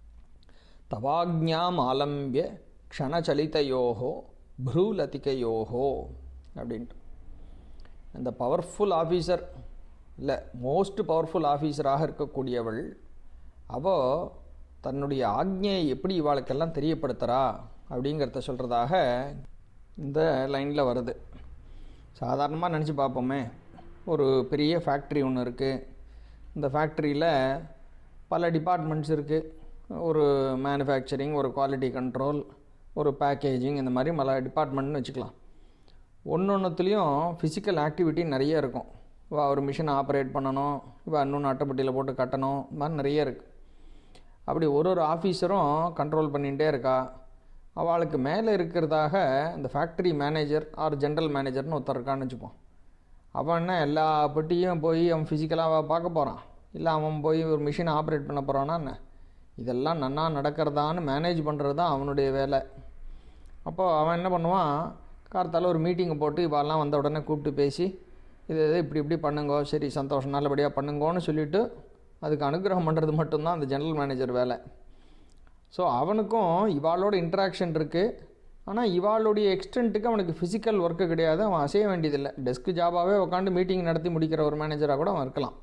தவாக்ஞாம் ஆலம்பிய க்ஷணச்சலிதையோகோ ப்ரூலதிகையோகோ அப்படின்ட்டு இந்த பவர்ஃபுல் ஆஃபீஸர் இல்லை மோஸ்ட் பவர்ஃபுல் ஆஃபீஸராக இருக்கக்கூடியவள் அவள் தன்னுடைய ஆக்ஞையை எப்படி இவாளுக்கெல்லாம் தெரியப்படுத்துகிறா அப்படிங்கிறத சொல்கிறதாக இந்த லைனில் வருது சாதாரணமாக நினச்சி பார்ப்போமே ஒரு பெரிய ஃபேக்ட்ரி ஒன்று இருக்குது இந்த ஃபேக்ட்ரியில் பல டிபார்ட்மெண்ட்ஸ் இருக்குது ஒரு மேனுஃபேக்சரிங் ஒரு குவாலிட்டி கண்ட்ரோல் ஒரு பேக்கேஜிங் இந்த மாதிரி பல டிபார்ட்மெண்ட்னு வச்சுக்கலாம் ஒன்று ஒன்றுத்துலேயும் ஃபிசிக்கல் ஆக்டிவிட்டி நிறைய இருக்கும் இவா ஒரு மிஷினை ஆப்ரேட் பண்ணணும் இவா இன்னொன்று அட்டைப்பட்டியில் போட்டு கட்டணும் இந்த மாதிரி நிறைய இருக்குது அப்படி ஒரு ஒரு ஆஃபீஸரும் கண்ட்ரோல் பண்ணிகிட்டே இருக்கா அவளுக்கு மேலே இருக்கிறதாக இந்த ஃபேக்ட்ரி மேனேஜர் ஆர் ஜென்ரல் மேனேஜர்னு ஒருத்தர் இருக்கான்னு வச்சுப்போம் அவன் என்ன எல்லா பெட்டியும் போய் அவன் ஃபிசிக்கலாக பார்க்க போகிறான் இல்லை அவன் போய் ஒரு மிஷினை ஆப்ரேட் பண்ண போகிறான்னா என்ன இதெல்லாம் நன்னா நடக்கிறதான்னு மேனேஜ் பண்ணுறது தான் அவனுடைய வேலை அப்போது அவன் என்ன பண்ணுவான் கார்த்தால ஒரு மீட்டிங்கை போட்டு இவாலாம் வந்த உடனே கூப்பிட்டு பேசி இது இது இப்படி இப்படி பண்ணுங்கோ சரி சந்தோஷம் நல்லபடியாக பண்ணுங்கோன்னு சொல்லிவிட்டு அதுக்கு அனுகிரகம் பண்ணுறது மட்டும்தான் அந்த ஜெனரல் மேனேஜர் வேலை ஸோ அவனுக்கும் இவாளோட இன்ட்ராக்ஷன் இருக்குது ஆனால் இவாளுடைய எக்ஸ்டென்ட்டுக்கு அவனுக்கு ஃபிசிக்கல் ஒர்க்கு கிடையாது அவன் அசைய வேண்டியதில்லை டெஸ்க் ஜாபாகவே உட்காந்து மீட்டிங் நடத்தி முடிக்கிற ஒரு மேனேஜராக கூட அவன் இருக்கலாம்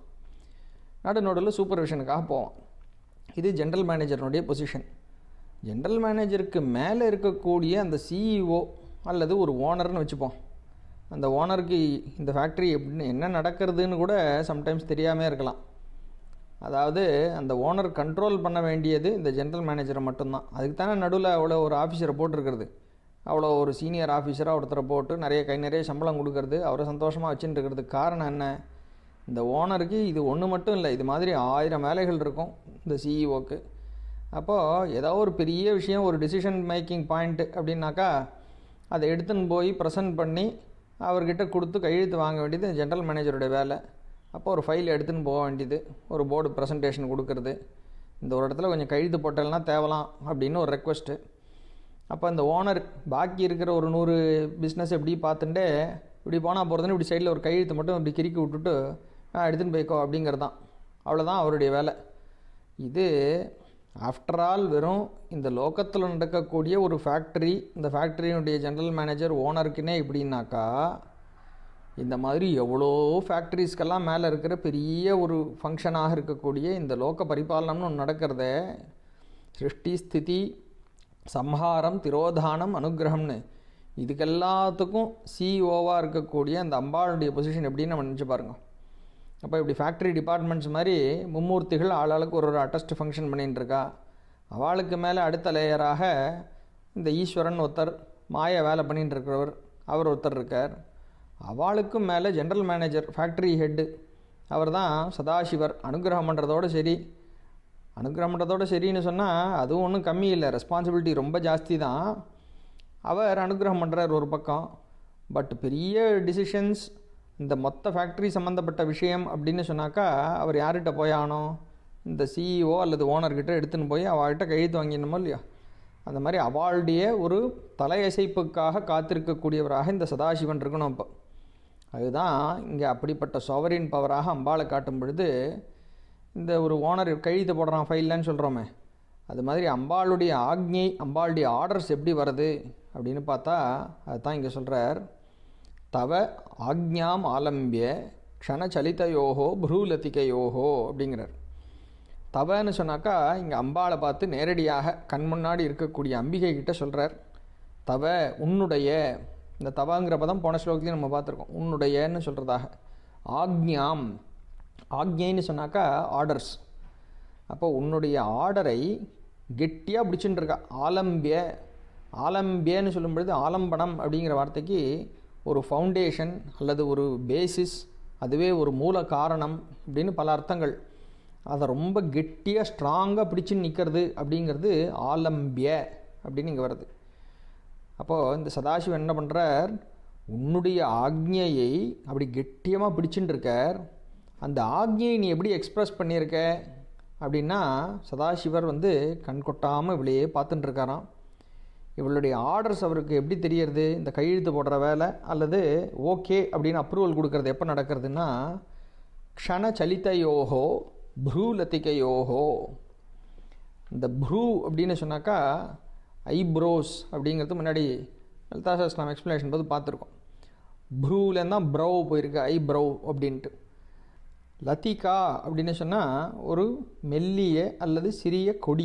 நடு நடுவில் சூப்பர்விஷனுக்காக போவான் இது ஜென்ரல் மேனேஜர்னுடைய பொசிஷன் ஜென்ரல் மேனேஜருக்கு மேலே இருக்கக்கூடிய அந்த சிஇஓ அல்லது ஒரு ஓனர்னு வச்சுப்போம் அந்த ஓனருக்கு இந்த ஃபேக்ட்ரி எப்படின்னு என்ன நடக்கிறதுன்னு கூட சம்டைம்ஸ் தெரியாமல் இருக்கலாம் அதாவது அந்த ஓனர் கண்ட்ரோல் பண்ண வேண்டியது இந்த ஜென்ரல் மேனேஜரை மட்டும்தான் அதுக்கு தானே நடுவில் அவ்வளோ ஒரு ஆஃபீஸரை போட்டிருக்கிறது அவ்வளோ ஒரு சீனியர் ஆஃபீஸராக ஒருத்தரை போட்டு நிறைய கை நிறைய சம்பளம் கொடுக்கறது அவரை சந்தோஷமாக வச்சுட்டு இருக்கிறதுக்கு காரணம் என்ன இந்த ஓனருக்கு இது ஒன்று மட்டும் இல்லை இது மாதிரி ஆயிரம் வேலைகள் இருக்கும் இந்த சிஇஓக்கு அப்போது ஏதோ ஒரு பெரிய விஷயம் ஒரு டிசிஷன் மேக்கிங் பாயிண்ட்டு அப்படின்னாக்கா அதை எடுத்துன்னு போய் ப்ரெசன்ட் பண்ணி அவர்கிட்ட கொடுத்து கையெழுத்து வாங்க வேண்டியது ஜென்ரல் மேனேஜருடைய வேலை அப்போ ஒரு ஃபைல் எடுத்துன்னு போக வேண்டியது ஒரு போர்டு ப்ரெசன்டேஷன் கொடுக்கறது இந்த ஒரு இடத்துல கொஞ்சம் கையெழுத்து போட்டல்னா தேவலாம் அப்படின்னு ஒரு ரெக்வஸ்ட்டு அப்போ அந்த ஓனர் பாக்கி இருக்கிற ஒரு நூறு பிஸ்னஸ் எப்படி பார்த்துட்டே இப்படி போனால் போகிறதுன்னு இப்படி சைடில் ஒரு கையெழுத்து மட்டும் இப்படி கிறுக்கி விட்டுட்டு "ஆ, எடுத்துன்னு போய்க்கோ அப்படிங்கிறது தான் அவ்வளோதான் அவருடைய வேலை இது ஆஃப்டர் ஆல் வெறும் இந்த லோக்கத்தில் நடக்கக்கூடிய ஒரு ஃபேக்ட்ரி இந்த ஃபேக்ட்ரியினுடைய ஜென்ரல் மேனேஜர் ஓனருக்குன்னே இப்படின்னாக்கா இந்த மாதிரி எவ்வளோ ஃபேக்ட்ரிஸ்க்கெல்லாம் மேலே இருக்கிற பெரிய ஒரு ஃபங்க்ஷனாக இருக்கக்கூடிய இந்த லோக பரிபாலனம்னு ஒன்று நடக்கிறத சிருஷ்டி ஸ்திதி சம்ஹாரம் திரோதானம் அனுகிரகம்னு இதுக்கெல்லாத்துக்கும் சிஓவாக இருக்கக்கூடிய அந்த அம்பாளுடைய பொசிஷன் எப்படின்னு நம்ம நினச்சி பாருங்க அப்போ இப்படி ஃபேக்ட்ரி டிபார்ட்மெண்ட்ஸ் மாதிரி மும்மூர்த்திகள் ஆளாளுக்கு ஒரு ஒரு அட்டஸ்ட் ஃபங்க்ஷன் பண்ணிட்டு இருக்கா அவளுக்கு மேலே அடுத்த லேயராக இந்த ஈஸ்வரன் ஒருத்தர் மாய வேலை பண்ணிட்டு இருக்கிறவர் அவர் ஒருத்தர் இருக்கார் அவளுக்கும் மேலே ஜென்ரல் மேனேஜர் ஃபேக்ட்ரி ஹெட்டு அவர் தான் சதாசிவர் அனுகிரகம் பண்ணுறதோட சரி அனுகிரகம் பண்ணுறதோட சரின்னு சொன்னால் அதுவும் ஒன்றும் கம்மி இல்லை ரெஸ்பான்சிபிலிட்டி ரொம்ப ஜாஸ்தி தான் அவர் அனுகிரகம் பண்ணுறார் ஒரு பக்கம் பட் பெரிய டிசிஷன்ஸ் இந்த மொத்த ஃபேக்ட்ரி சம்மந்தப்பட்ட விஷயம் அப்படின்னு சொன்னாக்கா அவர் யார்கிட்ட போய் ஆகணும் இந்த சிஇஓ அல்லது ஓனர்கிட்ட எடுத்துன்னு போய் அவள்கிட்ட கையெழுத்து வாங்கிடணுமோ இல்லையா அந்த மாதிரி அவளுடைய ஒரு தலையசைப்புக்காக காத்திருக்கக்கூடியவராக இந்த சதாசிவன் இருக்கணும் இப்போ அதுதான் இங்கே அப்படிப்பட்ட சாவரின் பவராக அம்பாளை காட்டும் பொழுது இந்த ஒரு ஓனர் கையெழுத்து போடுறான் ஃபைல்லன்னு சொல்கிறோமே அது மாதிரி அம்பாளுடைய ஆக்ஞை அம்பாளுடைய ஆர்டர்ஸ் எப்படி வருது அப்படின்னு பார்த்தா அதுதான் இங்கே சொல்கிறார் தவ ஆக்ஞாம் ஆலம்பிய க்ஷணச்சலிதயோகோ ப்ரூலதிகையோகோ அப்படிங்கிறார் தவன்னு சொன்னாக்கா இங்கே அம்பாளை பார்த்து நேரடியாக கண் முன்னாடி இருக்கக்கூடிய அம்பிகை கிட்ட சொல்கிறார் தவ உன்னுடைய இந்த தவங்கிற பதம் போன ஸ்லோகத்துலையும் நம்ம பார்த்துருக்கோம் உன்னுடையன்னு சொல்கிறதாக ஆக்ஞாம் ஆக்ஞைன்னு சொன்னாக்கா ஆர்டர்ஸ் அப்போ உன்னுடைய ஆர்டரை கெட்டியாக பிடிச்சுட்டு இருக்கா ஆலம்பிய ஆலம்பியன்னு சொல்லும் பொழுது ஆலம்பனம் அப்படிங்கிற வார்த்தைக்கு ஒரு ஃபவுண்டேஷன் அல்லது ஒரு பேசிஸ் அதுவே ஒரு மூல காரணம் அப்படின்னு பல அர்த்தங்கள் அதை ரொம்ப கெட்டியாக ஸ்ட்ராங்காக பிடிச்சு நிற்கிறது அப்படிங்கிறது ஆலம்பிய அப்படின்னு இங்கே வருது அப்போது இந்த சதாசிவன் என்ன பண்ணுறார் உன்னுடைய ஆக்ஞையை அப்படி கெட்டியமாக பிடிச்சுட்டு இருக்கார் அந்த ஆக்ஞையை நீ எப்படி எக்ஸ்பிரஸ் பண்ணியிருக்க அப்படின்னா சதாசிவர் வந்து கண் கொட்டாமல் இவளையே பார்த்துட்டு இருக்காராம் இவளுடைய ஆர்டர்ஸ் அவருக்கு எப்படி தெரியறது இந்த கையெழுத்து போடுற வேலை அல்லது ஓகே அப்படின்னு அப்ரூவல் கொடுக்கறது எப்போ நடக்கிறதுன்னா க்ஷணச்சலிதயோகோ ப்ரூலதிகையோகோ இந்த ப்ரூ அப்படின்னு சொன்னாக்கா ஐப்ரோஸ் அப்படிங்கிறது முன்னாடி லலிதா சாஸ்திரம் எக்ஸ்ப்ளனேஷன் போது பார்த்துருக்கோம் ப்ரூலேருந்து தான் ப்ரௌ போயிருக்கு ஐப்ரௌ அப்படின்ட்டு லத்திகா அப்படின்னு சொன்னால் ஒரு மெல்லிய அல்லது சிறிய கொடி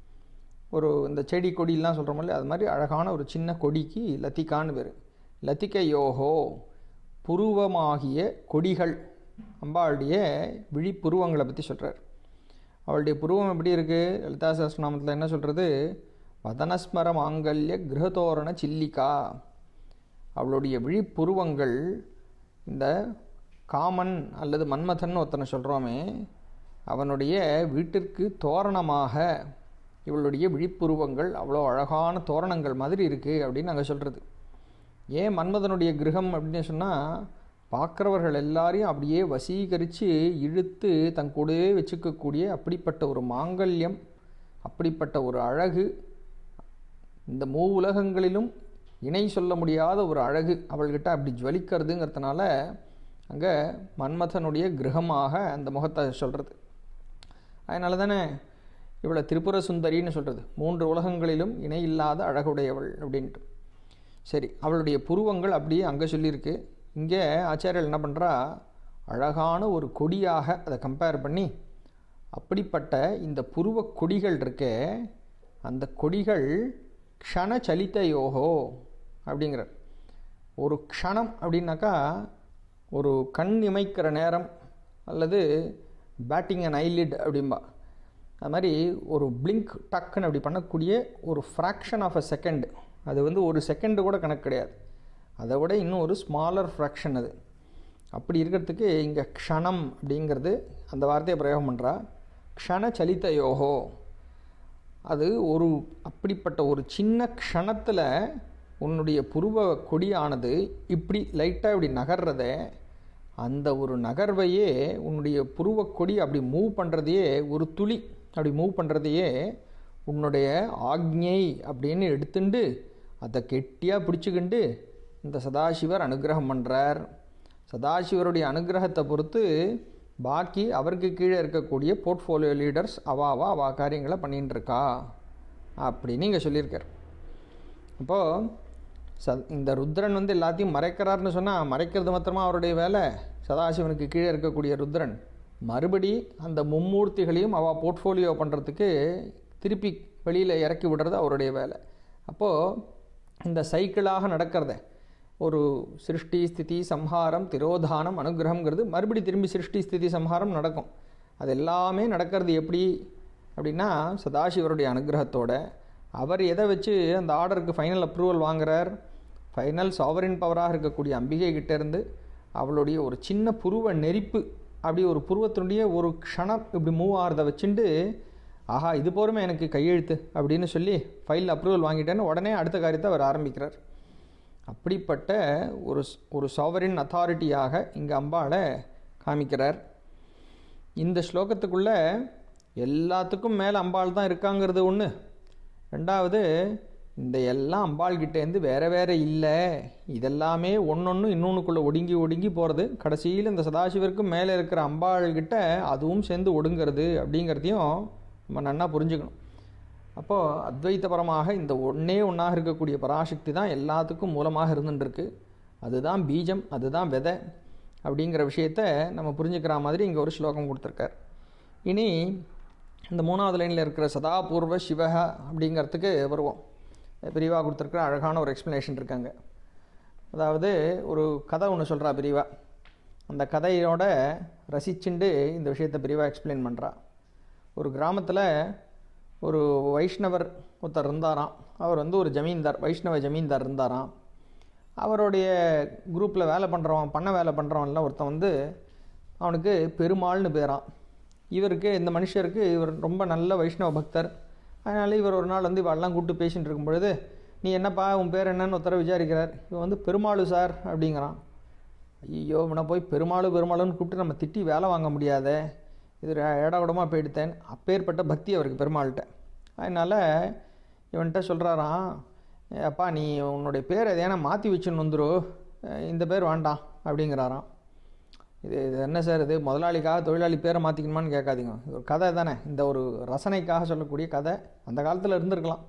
ஒரு இந்த செடி கொடிலாம் சொல்கிறோம் இல்லையா அது மாதிரி அழகான ஒரு சின்ன கொடிக்கு லத்திகான்னு பேர் லத்திகை யோகோ புருவமாகிய கொடிகள் அம்பாளுடைய விழிப்புருவங்களை பற்றி சொல்கிறார் அவளுடைய புருவம் எப்படி இருக்குது லலிதா சஹஸ்ரநாமத்தில் என்ன சொல்கிறது வதனஸ்மர மாங்கல்ய கிரகதோரண சில்லிகா அவளுடைய விழிப்புருவங்கள் இந்த காமன் அல்லது மன்மதன் ஒருத்தனை சொல்கிறோமே அவனுடைய வீட்டிற்கு தோரணமாக இவளுடைய விழிப்புருவங்கள் அவ்வளோ அழகான தோரணங்கள் மாதிரி இருக்குது அப்படின்னு நாங்கள் சொல்கிறது ஏன் மன்மதனுடைய கிரகம் அப்படின்னு சொன்னால் பார்க்குறவர்கள் எல்லாரையும் அப்படியே வசீகரித்து இழுத்து தன் கூடவே வச்சுக்கக்கூடிய அப்படிப்பட்ட ஒரு மாங்கல்யம் அப்படிப்பட்ட ஒரு அழகு இந்த மூ உலகங்களிலும் இணை சொல்ல முடியாத ஒரு அழகு அவள்கிட்ட அப்படி ஜுவலிக்கிறதுங்கிறதுனால அங்கே மன்மதனுடைய கிரகமாக அந்த முகத்தை சொல்கிறது அதனால தானே இவளை திரிபுர சுந்தரின்னு சொல்கிறது மூன்று உலகங்களிலும் இணையில்லாத அழகுடையவள் அப்படின்ட்டு சரி அவளுடைய புருவங்கள் அப்படியே அங்கே சொல்லியிருக்கு இங்கே ஆச்சாரியர் என்ன பண்ணுறா அழகான ஒரு கொடியாக அதை கம்பேர் பண்ணி அப்படிப்பட்ட இந்த புருவ கொடிகள் இருக்கே அந்த கொடிகள் க்ஷணச்சலித யோகோ அப்படிங்கிறார் ஒரு க்ஷணம் அப்படின்னாக்கா ஒரு கண் இமைக்கிற நேரம் அல்லது பேட்டிங் அண்ட் ஐலிட் அப்படிம்பா அது மாதிரி ஒரு பிளிங்க் டக்குன்னு அப்படி பண்ணக்கூடிய ஒரு ஃப்ராக்ஷன் ஆஃப் அ செகண்ட் அது வந்து ஒரு செகண்டு கூட கணக்கு கிடையாது அதை விட இன்னும் ஒரு ஸ்மாலர் ஃப்ராக்ஷன் அது அப்படி இருக்கிறதுக்கு இங்கே க்ஷணம் அப்படிங்கிறது அந்த வார்த்தையை பிரயோகம் பண்ணுறா க்ஷண சலித்த யோகோ அது ஒரு அப்படிப்பட்ட ஒரு சின்ன க்ஷணத்தில் உன்னுடைய புருவ கொடியானது இப்படி லைட்டாக இப்படி நகர்றத அந்த ஒரு நகர்வையே உன்னுடைய புருவ கொடி அப்படி மூவ் பண்ணுறதையே ஒரு துளி அப்படி மூவ் பண்ணுறதையே உன்னுடைய ஆக்ஞை அப்படின்னு எடுத்துண்டு அதை கெட்டியாக பிடிச்சிக்கிண்டு இந்த சதாசிவர் அனுகிரகம் பண்ணுறார் சதாசிவருடைய அனுகிரகத்தை பொறுத்து பாக்கி அவருக்கு கீழே இருக்கக்கூடிய போர்ட்ஃபோலியோ லீடர்ஸ் அவாவா அவா காரியங்களை பண்ணின்னு இருக்கா அப்படின்னு இங்கே சொல்லியிருக்கார் அப்போது ச இந்த ருத்ரன் வந்து எல்லாத்தையும் மறைக்கிறார்னு சொன்னால் மறைக்கிறது மாத்திரமா அவருடைய வேலை சதாசிவனுக்கு கீழே இருக்கக்கூடிய ருத்ரன் மறுபடி அந்த மும்மூர்த்திகளையும் அவள் போர்ட்ஃபோலியோ பண்ணுறதுக்கு திருப்பி வெளியில் இறக்கி விடுறது அவருடைய வேலை அப்போது இந்த சைக்கிளாக நடக்கிறத ஒரு சிருஷ்டி ஸ்திதி சம்ஹாரம் திரோதானம் அனுகிரகங்கிறது மறுபடி திரும்பி சிருஷ்டி ஸ்திதி சம்ஹாரம் நடக்கும் அது எல்லாமே நடக்கிறது எப்படி அப்படின்னா சதாசிவருடைய அனுகிரகத்தோட அவர் எதை வச்சு அந்த ஆர்டருக்கு ஃபைனல் அப்ரூவல் வாங்குறார் ஃபைனல் சாவரின் பவராக இருக்கக்கூடிய அம்பிகை கிட்டேருந்து அவளுடைய ஒரு சின்ன புருவ நெரிப்பு அப்படி ஒரு புருவத்தினுடைய ஒரு க்ஷணம் இப்படி மூவ் ஆகிறத வச்சுட்டு ஆஹா இது போருமே எனக்கு கையெழுத்து அப்படின்னு சொல்லி ஃபைல் அப்ரூவல் வாங்கிட்டேன்னு உடனே அடுத்த காரியத்தை அவர் ஆரம்பிக்கிறார் அப்படிப்பட்ட ஒரு ஒரு சாவரின் அத்தாரிட்டியாக இங்கே அம்பாளை காமிக்கிறார் இந்த ஸ்லோகத்துக்குள்ளே எல்லாத்துக்கும் மேலே அம்பாள் தான் இருக்காங்கிறது ஒன்று ரெண்டாவது இந்த எல்லாம் அம்பாள்கிட்டேருந்து வேற வேற இல்லை இதெல்லாமே ஒன்றொன்று இன்னொன்றுக்குள்ளே ஒடுங்கி ஒடுங்கி போகிறது கடைசியில் இந்த சதாசிவருக்கும் மேலே இருக்கிற அம்பாள்கிட்ட அதுவும் சேர்ந்து ஒடுங்கிறது அப்படிங்கிறதையும் நம்ம நன்னா புரிஞ்சுக்கணும் அப்போது அத்வைத்தபரமாக இந்த ஒன்றே ஒன்றாக இருக்கக்கூடிய பராசக்தி தான் எல்லாத்துக்கும் மூலமாக இருந்துட்டுருக்கு அதுதான் பீஜம் அதுதான் விதை அப்படிங்கிற விஷயத்த நம்ம புரிஞ்சுக்கிற மாதிரி இங்கே ஒரு ஸ்லோகம் கொடுத்துருக்கார் இனி இந்த மூணாவது லைனில் இருக்கிற சதாபூர்வ சிவக அப்படிங்கிறதுக்கு வருவோம் பிரிவாக கொடுத்துருக்குற அழகான ஒரு எக்ஸ்ப்ளனேஷன் இருக்காங்க அதாவது ஒரு கதை ஒன்று சொல்கிறா பிரிவா அந்த கதையோட ரசிச்சுண்டு இந்த விஷயத்தை பிரிவாக எக்ஸ்பிளைன் பண்ணுறா ஒரு கிராமத்தில் ஒரு வைஷ்ணவர் ஒருத்தர் இருந்தாராம் அவர் வந்து ஒரு ஜமீன்தார் வைஷ்ணவ ஜமீன்தார் இருந்தாராம் அவருடைய குரூப்பில் வேலை பண்ணுறவன் பண்ண வேலை பண்ணுறவன்லாம் ஒருத்தன் வந்து அவனுக்கு பெருமாள்னு பேரான் இவருக்கு இந்த மனுஷருக்கு இவர் ரொம்ப நல்ல வைஷ்ணவ பக்தர் அதனால் இவர் ஒரு நாள் வந்து இவெல்லாம் கூப்பிட்டு பேசிகிட்டு இருக்கும் பொழுது நீ என்னப்பா உன் பேர் என்னன்னு ஒருத்தர விசாரிக்கிறார் இவன் வந்து பெருமாளு சார் அப்படிங்கிறான் ஐயோ இவனை போய் பெருமாளு பெருமாளுன்னு கூப்பிட்டு நம்ம திட்டி வேலை வாங்க முடியாதே இது ஏடாகுடமாக போயிடுத்தேன் அப்பேற்பட்ட பக்தி அவருக்கு பெருமாள்கிட்ட அதனால் இவன்கிட்ட சொல்கிறாராம் அப்பா நீ உன்னுடைய பேர் எதையான மாற்றி வச்சுன்னு வந்துரு இந்த பேர் வேண்டாம் அப்படிங்கிறாராம் இது இது என்ன சார் இது முதலாளிக்காக தொழிலாளி பேரை மாற்றிக்கணுமான்னு கேட்காதீங்க இது ஒரு கதை தானே இந்த ஒரு ரசனைக்காக சொல்லக்கூடிய கதை அந்த காலத்தில் இருந்திருக்கலாம்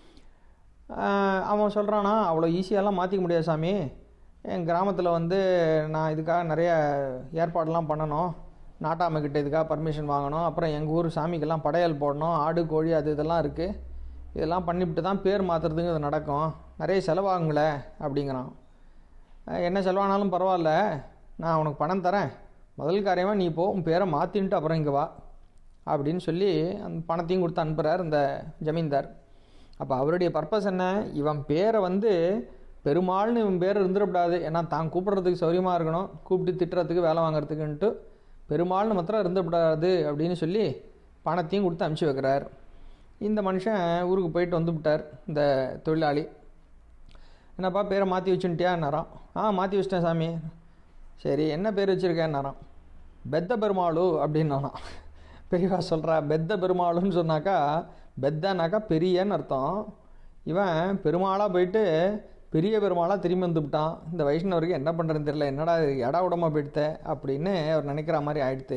அவன் சொல்கிறானா அவ்வளோ ஈஸியாலாம் மாற்றிக்க முடியாது சாமி என் கிராமத்தில் வந்து நான் இதுக்காக நிறைய ஏற்பாடெல்லாம் பண்ணணும் நாட்டாமைக்கிட்ட இதுக்காக பர்மிஷன் வாங்கணும் அப்புறம் எங்கள் ஊர் சாமிக்கெல்லாம் படையல் போடணும் ஆடு கோழி அது இதெல்லாம் இருக்குது இதெல்லாம் பண்ணிவிட்டு தான் பேர் மாற்றுறதுங்க இது நடக்கும் நிறைய செலவாகுங்களே அப்படிங்கிறான் என்ன செலவானாலும் பரவாயில்ல நான் உனக்கு பணம் தரேன் முதல் காரியமாக நீ போ உன் பேரை மாற்றின்ட்டு அப்புறம் இங்கே வா அப்படின்னு சொல்லி அந்த பணத்தையும் கொடுத்து அனுப்புகிறார் இந்த ஜமீன்தார் அப்போ அவருடைய பர்பஸ் என்ன இவன் பேரை வந்து பெருமாள்னு இவன் பேர் இருந்துடக்கூடாது ஏன்னா தான் கூப்பிட்றதுக்கு சௌரியமாக இருக்கணும் கூப்பிட்டு திட்டுறதுக்கு வேலை வாங்குறதுக்குன்ட்டு பெருமாள்னு மாத்திரம் இருந்துவிடாது அப்படின்னு சொல்லி பணத்தையும் கொடுத்து அனுப்பிச்சி வைக்கிறார் இந்த மனுஷன் ஊருக்கு போயிட்டு வந்து விட்டார் இந்த தொழிலாளி என்னப்பா பேரை மாற்றி வச்சுட்டியான்னாராம் ஆ மாற்றி வச்சிட்டேன் சாமி சரி என்ன பேர் வச்சுருக்கேன்னாராம் பெத்த பெருமாளு அப்படின்னாராம் பெரியவா சொல்கிறா பெத்த பெருமாளுன்னு சொன்னாக்கா பெத்தனாக்கா பெரியன்னு அர்த்தம் இவன் பெருமாளாக போயிட்டு பெரிய பெருமாளாக திரும்பி வந்துவிட்டான் இந்த வைஷ்ணவருக்கு என்ன பண்ணுறதுன்னு தெரியல என்னடா எடா விடமா போயிடுத்த அப்படின்னு அவர் நினைக்கிற மாதிரி ஆயிடுத்து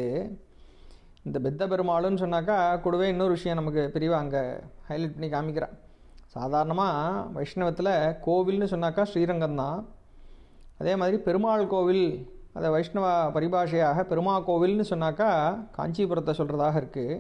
இந்த பெத்த பெருமாளுன்னு சொன்னாக்கா கூடவே இன்னொரு விஷயம் நமக்கு பெரியவா அங்கே ஹைலைட் பண்ணி காமிக்கிறான் சாதாரணமாக வைஷ்ணவத்தில் கோவில்னு சொன்னாக்கா ஸ்ரீரங்கம் தான் அதே மாதிரி பெருமாள் கோவில் அதை வைஷ்ணவ பரிபாஷையாக பெருமா கோவில்னு சொன்னாக்கா காஞ்சிபுரத்தை சொல்கிறதாக இருக்குது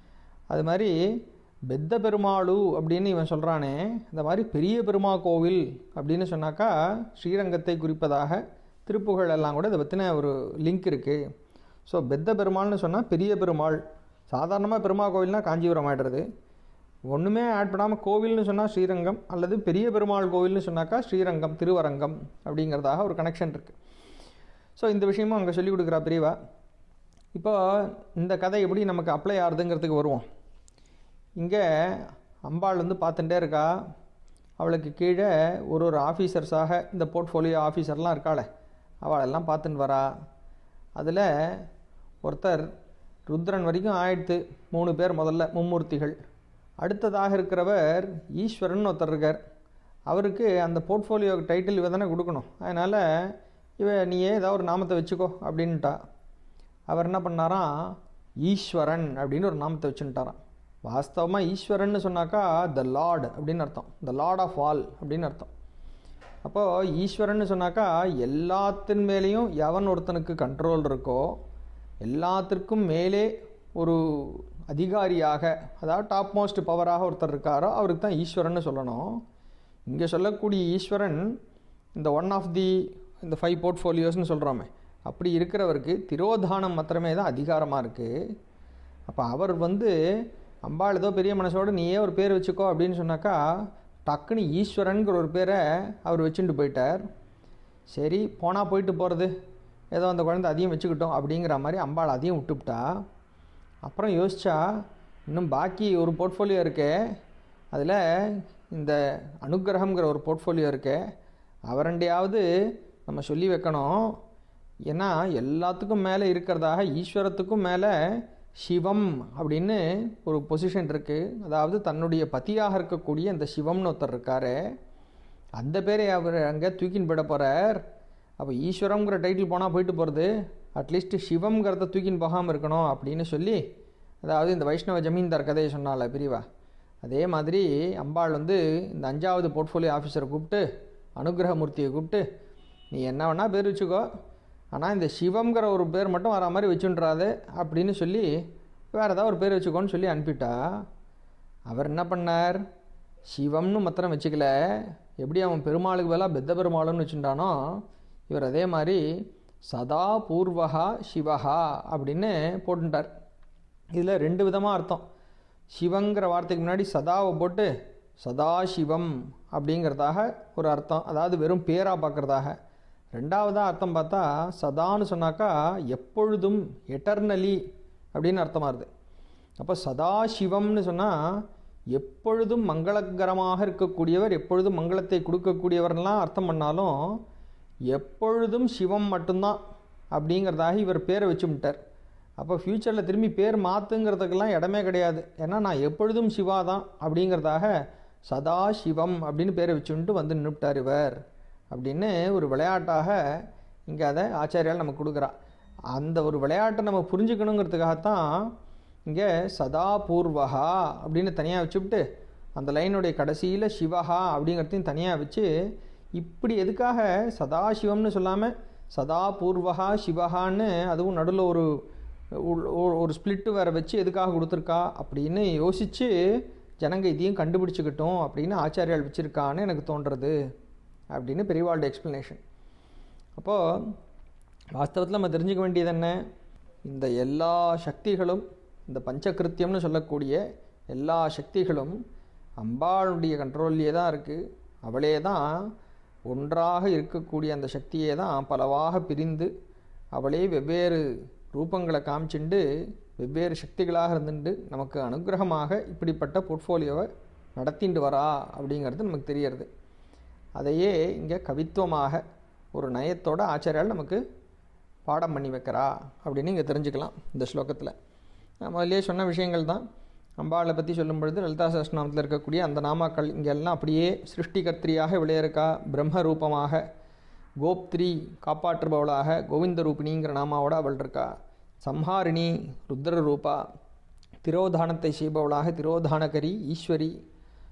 அது மாதிரி பெத்த பெருமாளு அப்படின்னு இவன் சொல்கிறானே இந்த மாதிரி பெரிய பெருமா கோவில் அப்படின்னு சொன்னாக்கா ஸ்ரீரங்கத்தை குறிப்பதாக திருப்புகழ் எல்லாம் கூட இதை பற்றின ஒரு லிங்க் இருக்குது ஸோ பெத்த பெருமாள்னு சொன்னால் பெரிய பெருமாள் சாதாரணமாக பெருமா கோவில்னால் காஞ்சிபுரம் ஆகிடுறது ஒன்றுமே ஆட் பண்ணாமல் கோவில்னு சொன்னால் ஸ்ரீரங்கம் அல்லது பெரிய பெருமாள் கோவில்னு சொன்னாக்கா ஸ்ரீரங்கம் திருவரங்கம் அப்படிங்கிறதாக ஒரு கனெக்ஷன் இருக்குது ஸோ இந்த விஷயமும் அங்கே சொல்லிக் கொடுக்குறா பெரியவா இப்போ இந்த கதை எப்படி நமக்கு அப்ளை ஆகுதுங்கிறதுக்கு வருவோம் இங்கே அம்பாள் வந்து பார்த்துட்டே இருக்கா அவளுக்கு கீழே ஒரு ஒரு ஆஃபீஸர்ஸாக இந்த போர்ட்ஃபோலியோ ஆஃபீஸர்லாம் இருக்காளே அவளெல்லாம் பார்த்துன்னு வரா அதில் ஒருத்தர் ருத்ரன் வரைக்கும் ஆயிடுத்து மூணு பேர் முதல்ல மும்மூர்த்திகள் அடுத்ததாக இருக்கிறவர் ஈஸ்வரன் ஒருத்தர் இருக்கார் அவருக்கு அந்த போர்ட்ஃபோலியோ டைட்டில் இவ தானே கொடுக்கணும் அதனால் இவ நீயே ஏதாவது ஒரு நாமத்தை வச்சுக்கோ அப்படின்ட்டா அவர் என்ன பண்ணாராம் ஈஸ்வரன் அப்படின்னு ஒரு நாமத்தை வச்சுட்டாராம் வாஸ்தவமாக ஈஸ்வரன் சொன்னாக்கா த லார்ட் அப்படின்னு அர்த்தம் த லார்ட் ஆஃப் ஆல் அப்படின்னு அர்த்தம் அப்போது ஈஸ்வரன் சொன்னாக்கா எல்லாத்தின் மேலேயும் எவன் ஒருத்தனுக்கு கண்ட்ரோல் இருக்கோ எல்லாத்திற்கும் மேலே ஒரு அதிகாரியாக அதாவது டாப் மோஸ்ட் பவராக ஒருத்தர் இருக்காரோ அவருக்கு தான் ஈஸ்வரன் சொல்லணும் இங்கே சொல்லக்கூடிய ஈஸ்வரன் இந்த ஒன் ஆஃப் தி இந்த ஃபைவ் போர்ட்ஃபோலியோஸ்னு சொல்கிறோமே அப்படி இருக்கிறவருக்கு திரோதானம் மாத்திரமே தான் அதிகாரமாக இருக்குது அப்போ அவர் வந்து அம்பாள் ஏதோ பெரிய மனசோடு நீயே ஒரு பேர் வச்சுக்கோ அப்படின்னு சொன்னாக்கா டக்குன்னு ஈஸ்வரனுங்கிற ஒரு பேரை அவர் வச்சுட்டு போயிட்டார் சரி போனால் போயிட்டு போகிறது ஏதோ அந்த குழந்தை அதையும் வச்சுக்கிட்டோம் அப்படிங்கிற மாதிரி அம்பாள் அதையும் விட்டுவிட்டா அப்புறம் யோசிச்சா இன்னும் பாக்கி ஒரு போர்ட்ஃபோலியோ இருக்கே அதில் இந்த அனுகிரகம்ங்கிற ஒரு போர்ட்ஃபோலியோ இருக்கே அவரண்டையாவது நம்ம சொல்லி வைக்கணும் ஏன்னா எல்லாத்துக்கும் மேலே இருக்கிறதாக ஈஸ்வரத்துக்கும் மேலே சிவம் அப்படின்னு ஒரு பொசிஷன் இருக்குது அதாவது தன்னுடைய பத்தியாக இருக்கக்கூடிய அந்த சிவம்னு ஒருத்தர் இருக்கார் அந்த பேரை அவர் அங்கே தூக்கின்னு போயிட போகிறார் அப்போ ஈஸ்வரங்கிற டைட்டில் போனால் போயிட்டு போகிறது அட்லீஸ்ட் சிவம்ங்கிறத தூக்கின்னு போகாமல் இருக்கணும் அப்படின்னு சொல்லி அதாவது இந்த வைஷ்ணவ ஜமீன்தார் கதையை சொன்னால பிரிவா அதே மாதிரி அம்பாள் வந்து இந்த அஞ்சாவது போர்ட்ஃபோலியோ ஆஃபீஸரை கூப்பிட்டு அனுகிரகமூர்த்தியை கூப்பிட்டு நீ என்ன வேணால் பேர் வச்சுக்கோ ஆனால் இந்த சிவம்ங்கிற ஒரு பேர் மட்டும் வர மாதிரி வச்சுன்றாது அப்படின்னு சொல்லி வேறு ஏதாவது ஒரு பேர் வச்சுக்கோன்னு சொல்லி அனுப்பிட்டா அவர் என்ன பண்ணார் சிவம்னு மாத்திரம் வச்சுக்கல எப்படி அவன் பெருமாளுக்கு பதிலாக பெத்த பெருமாளுன்னு வச்சுட்டானோ இவர் அதே மாதிரி சதா பூர்வகா சிவஹா அப்படின்னு போட்டுட்டார் இதில் ரெண்டு விதமாக அர்த்தம் சிவங்கிற வார்த்தைக்கு முன்னாடி சதாவை போட்டு சதா சிவம் அப்படிங்கிறதாக ஒரு அர்த்தம் அதாவது வெறும் பேராக பார்க்குறதாக ரெண்டாவதாக அர்த்தம் பார்த்தா சதான்னு சொன்னாக்கா எப்பொழுதும் எட்டர்னலி அப்படின்னு அர்த்தமாக இருது அப்போ சதா சிவம்னு சொன்னால் எப்பொழுதும் மங்களகரமாக இருக்கக்கூடியவர் எப்பொழுதும் மங்களத்தை கொடுக்கக்கூடியவர்லாம் அர்த்தம் பண்ணாலும் எப்பொழுதும் சிவம் மட்டும்தான் அப்படிங்கிறதாக இவர் பேரை வச்சுட்டார் அப்போ ஃப்யூச்சரில் திரும்பி பேர் மாற்றுங்கிறதுக்கெல்லாம் இடமே கிடையாது ஏன்னா நான் எப்பொழுதும் சிவா தான் அப்படிங்கிறதாக சதா சிவம் அப்படின்னு பேரை வச்சுட்டு வந்து நின்றுட்டார் இவர் அப்படின்னு ஒரு விளையாட்டாக இங்கே அதை ஆச்சாரியால் நமக்கு கொடுக்குறா அந்த ஒரு விளையாட்டை நம்ம புரிஞ்சுக்கணுங்கிறதுக்காகத்தான் இங்கே சதா பூர்வகா அப்படின்னு தனியாக வச்சுவிட்டு அந்த லைனுடைய கடைசியில் சிவஹா அப்படிங்கிறதையும் தனியாக வச்சு இப்படி எதுக்காக சதாசிவம்னு சொல்லாமல் சதா பூர்வகா சிவஹான்னு அதுவும் நடுவில் ஒரு ஒரு ஸ்பிளிட்டு வேறு வச்சு எதுக்காக கொடுத்துருக்கா அப்படின்னு யோசித்து ஜனங்க இதையும் கண்டுபிடிச்சிக்கிட்டோம் அப்படின்னு ஆச்சாரியால் வச்சுருக்கான்னு எனக்கு தோன்றுறது அப்படின்னு பெரியவாளோட எக்ஸ்ப்ளனேஷன் அப்போது வாஸ்தவத்தில் நம்ம தெரிஞ்சுக்க வேண்டியது என்ன இந்த எல்லா சக்திகளும் இந்த பஞ்சகிருத்தியம்னு சொல்லக்கூடிய எல்லா சக்திகளும் அம்பாளுடைய கண்ட்ரோல்லையே தான் இருக்குது அவளே தான் ஒன்றாக இருக்கக்கூடிய அந்த சக்தியே தான் பலவாக பிரிந்து அவளே வெவ்வேறு ரூபங்களை காமிச்சுண்டு வெவ்வேறு சக்திகளாக இருந்துட்டு நமக்கு அனுகிரகமாக இப்படிப்பட்ட போர்ட்ஃபோலியோவை நடத்திட்டு வரா அப்படிங்கிறது நமக்கு தெரியறது அதையே இங்கே கவித்துவமாக ஒரு நயத்தோட ஆச்சாரியால் நமக்கு பாடம் பண்ணி வைக்கிறா அப்படின்னு இங்கே தெரிஞ்சுக்கலாம் இந்த ஸ்லோகத்தில் நான் முதல்லே சொன்ன விஷயங்கள் தான் அம்பாளை பற்றி சொல்லும் பொழுது லலிதா சஹஸ்ரநாமத்தில் இருக்கக்கூடிய அந்த நாமாக்கள் இங்கெல்லாம் அப்படியே சிருஷ்டிகர்த்தியாக விளையிருக்கா பிரம்ம ரூபமாக கோப்திரி காப்பாற்றுபவளாக கோவிந்த ரூபிணிங்கிற நாமாவோட அவள் இருக்கா சம்ஹாரிணி ருத்ர ரூபா திரோதானத்தை செய்பவளாக திரோதானகரி ஈஸ்வரி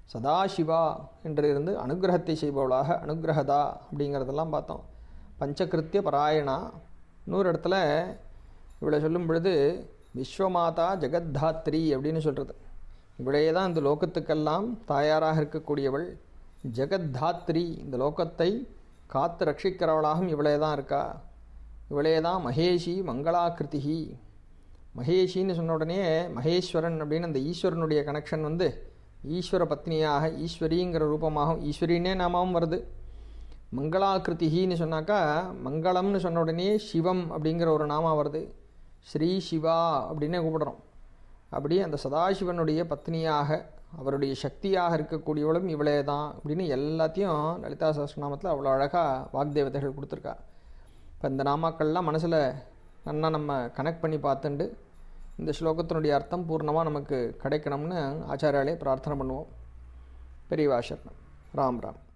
சதாசிவா என்று இருந்து அனுகிரகத்தை செய்பவளாக அனுகிரகதா அப்படிங்கிறதெல்லாம் பார்த்தோம் பஞ்சகிருத்திய பராயணா இன்னொரு இடத்துல இவளை சொல்லும் பொழுது விஸ்வமாதா ஜெகத்தாத்ரி அப்படின்னு சொல்கிறது இவளையே தான் இந்த லோகத்துக்கெல்லாம் தாயாராக இருக்கக்கூடியவள் ஜெகத்தாத்ரி இந்த லோகத்தை காத்து ரட்சிக்கிறவளாகவும் இவளே தான் இருக்கா இவளே தான் மகேஷி மங்களாக்கிருதிகி மகேஷின்னு சொன்ன உடனே மகேஸ்வரன் அப்படின்னு அந்த ஈஸ்வரனுடைய கனெக்ஷன் வந்து ஈஸ்வர பத்னியாக ஈஸ்வரிங்கிற ரூபமாகவும் ஈஸ்வரின்னே நாமாவும் வருது மங்களாக்கிருதிகின்னு சொன்னாக்கா மங்களம்னு சொன்ன உடனே சிவம் அப்படிங்கிற ஒரு நாமா வருது ஸ்ரீ சிவா அப்படின்னே கூப்பிடுறோம் அப்படி அந்த சதாசிவனுடைய பத்னியாக அவருடைய சக்தியாக இருக்கக்கூடியவளும் இவளே தான் அப்படின்னு எல்லாத்தையும் லலிதா சஹஸ்ரநாமத்தில் அவ்வளோ அழகாக வாக்தேவதைகள் கொடுத்துருக்கா இப்போ இந்த நாமாக்கள்லாம் மனசில் நன்னா நம்ம கனெக்ட் பண்ணி பார்த்துண்டு இந்த ஸ்லோகத்தினுடைய அர்த்தம் பூர்ணமாக நமக்கு கிடைக்கணும்னு ஆச்சாரியாலே பிரார்த்தனை பண்ணுவோம் பெரியவா சரணம் ராம் ராம்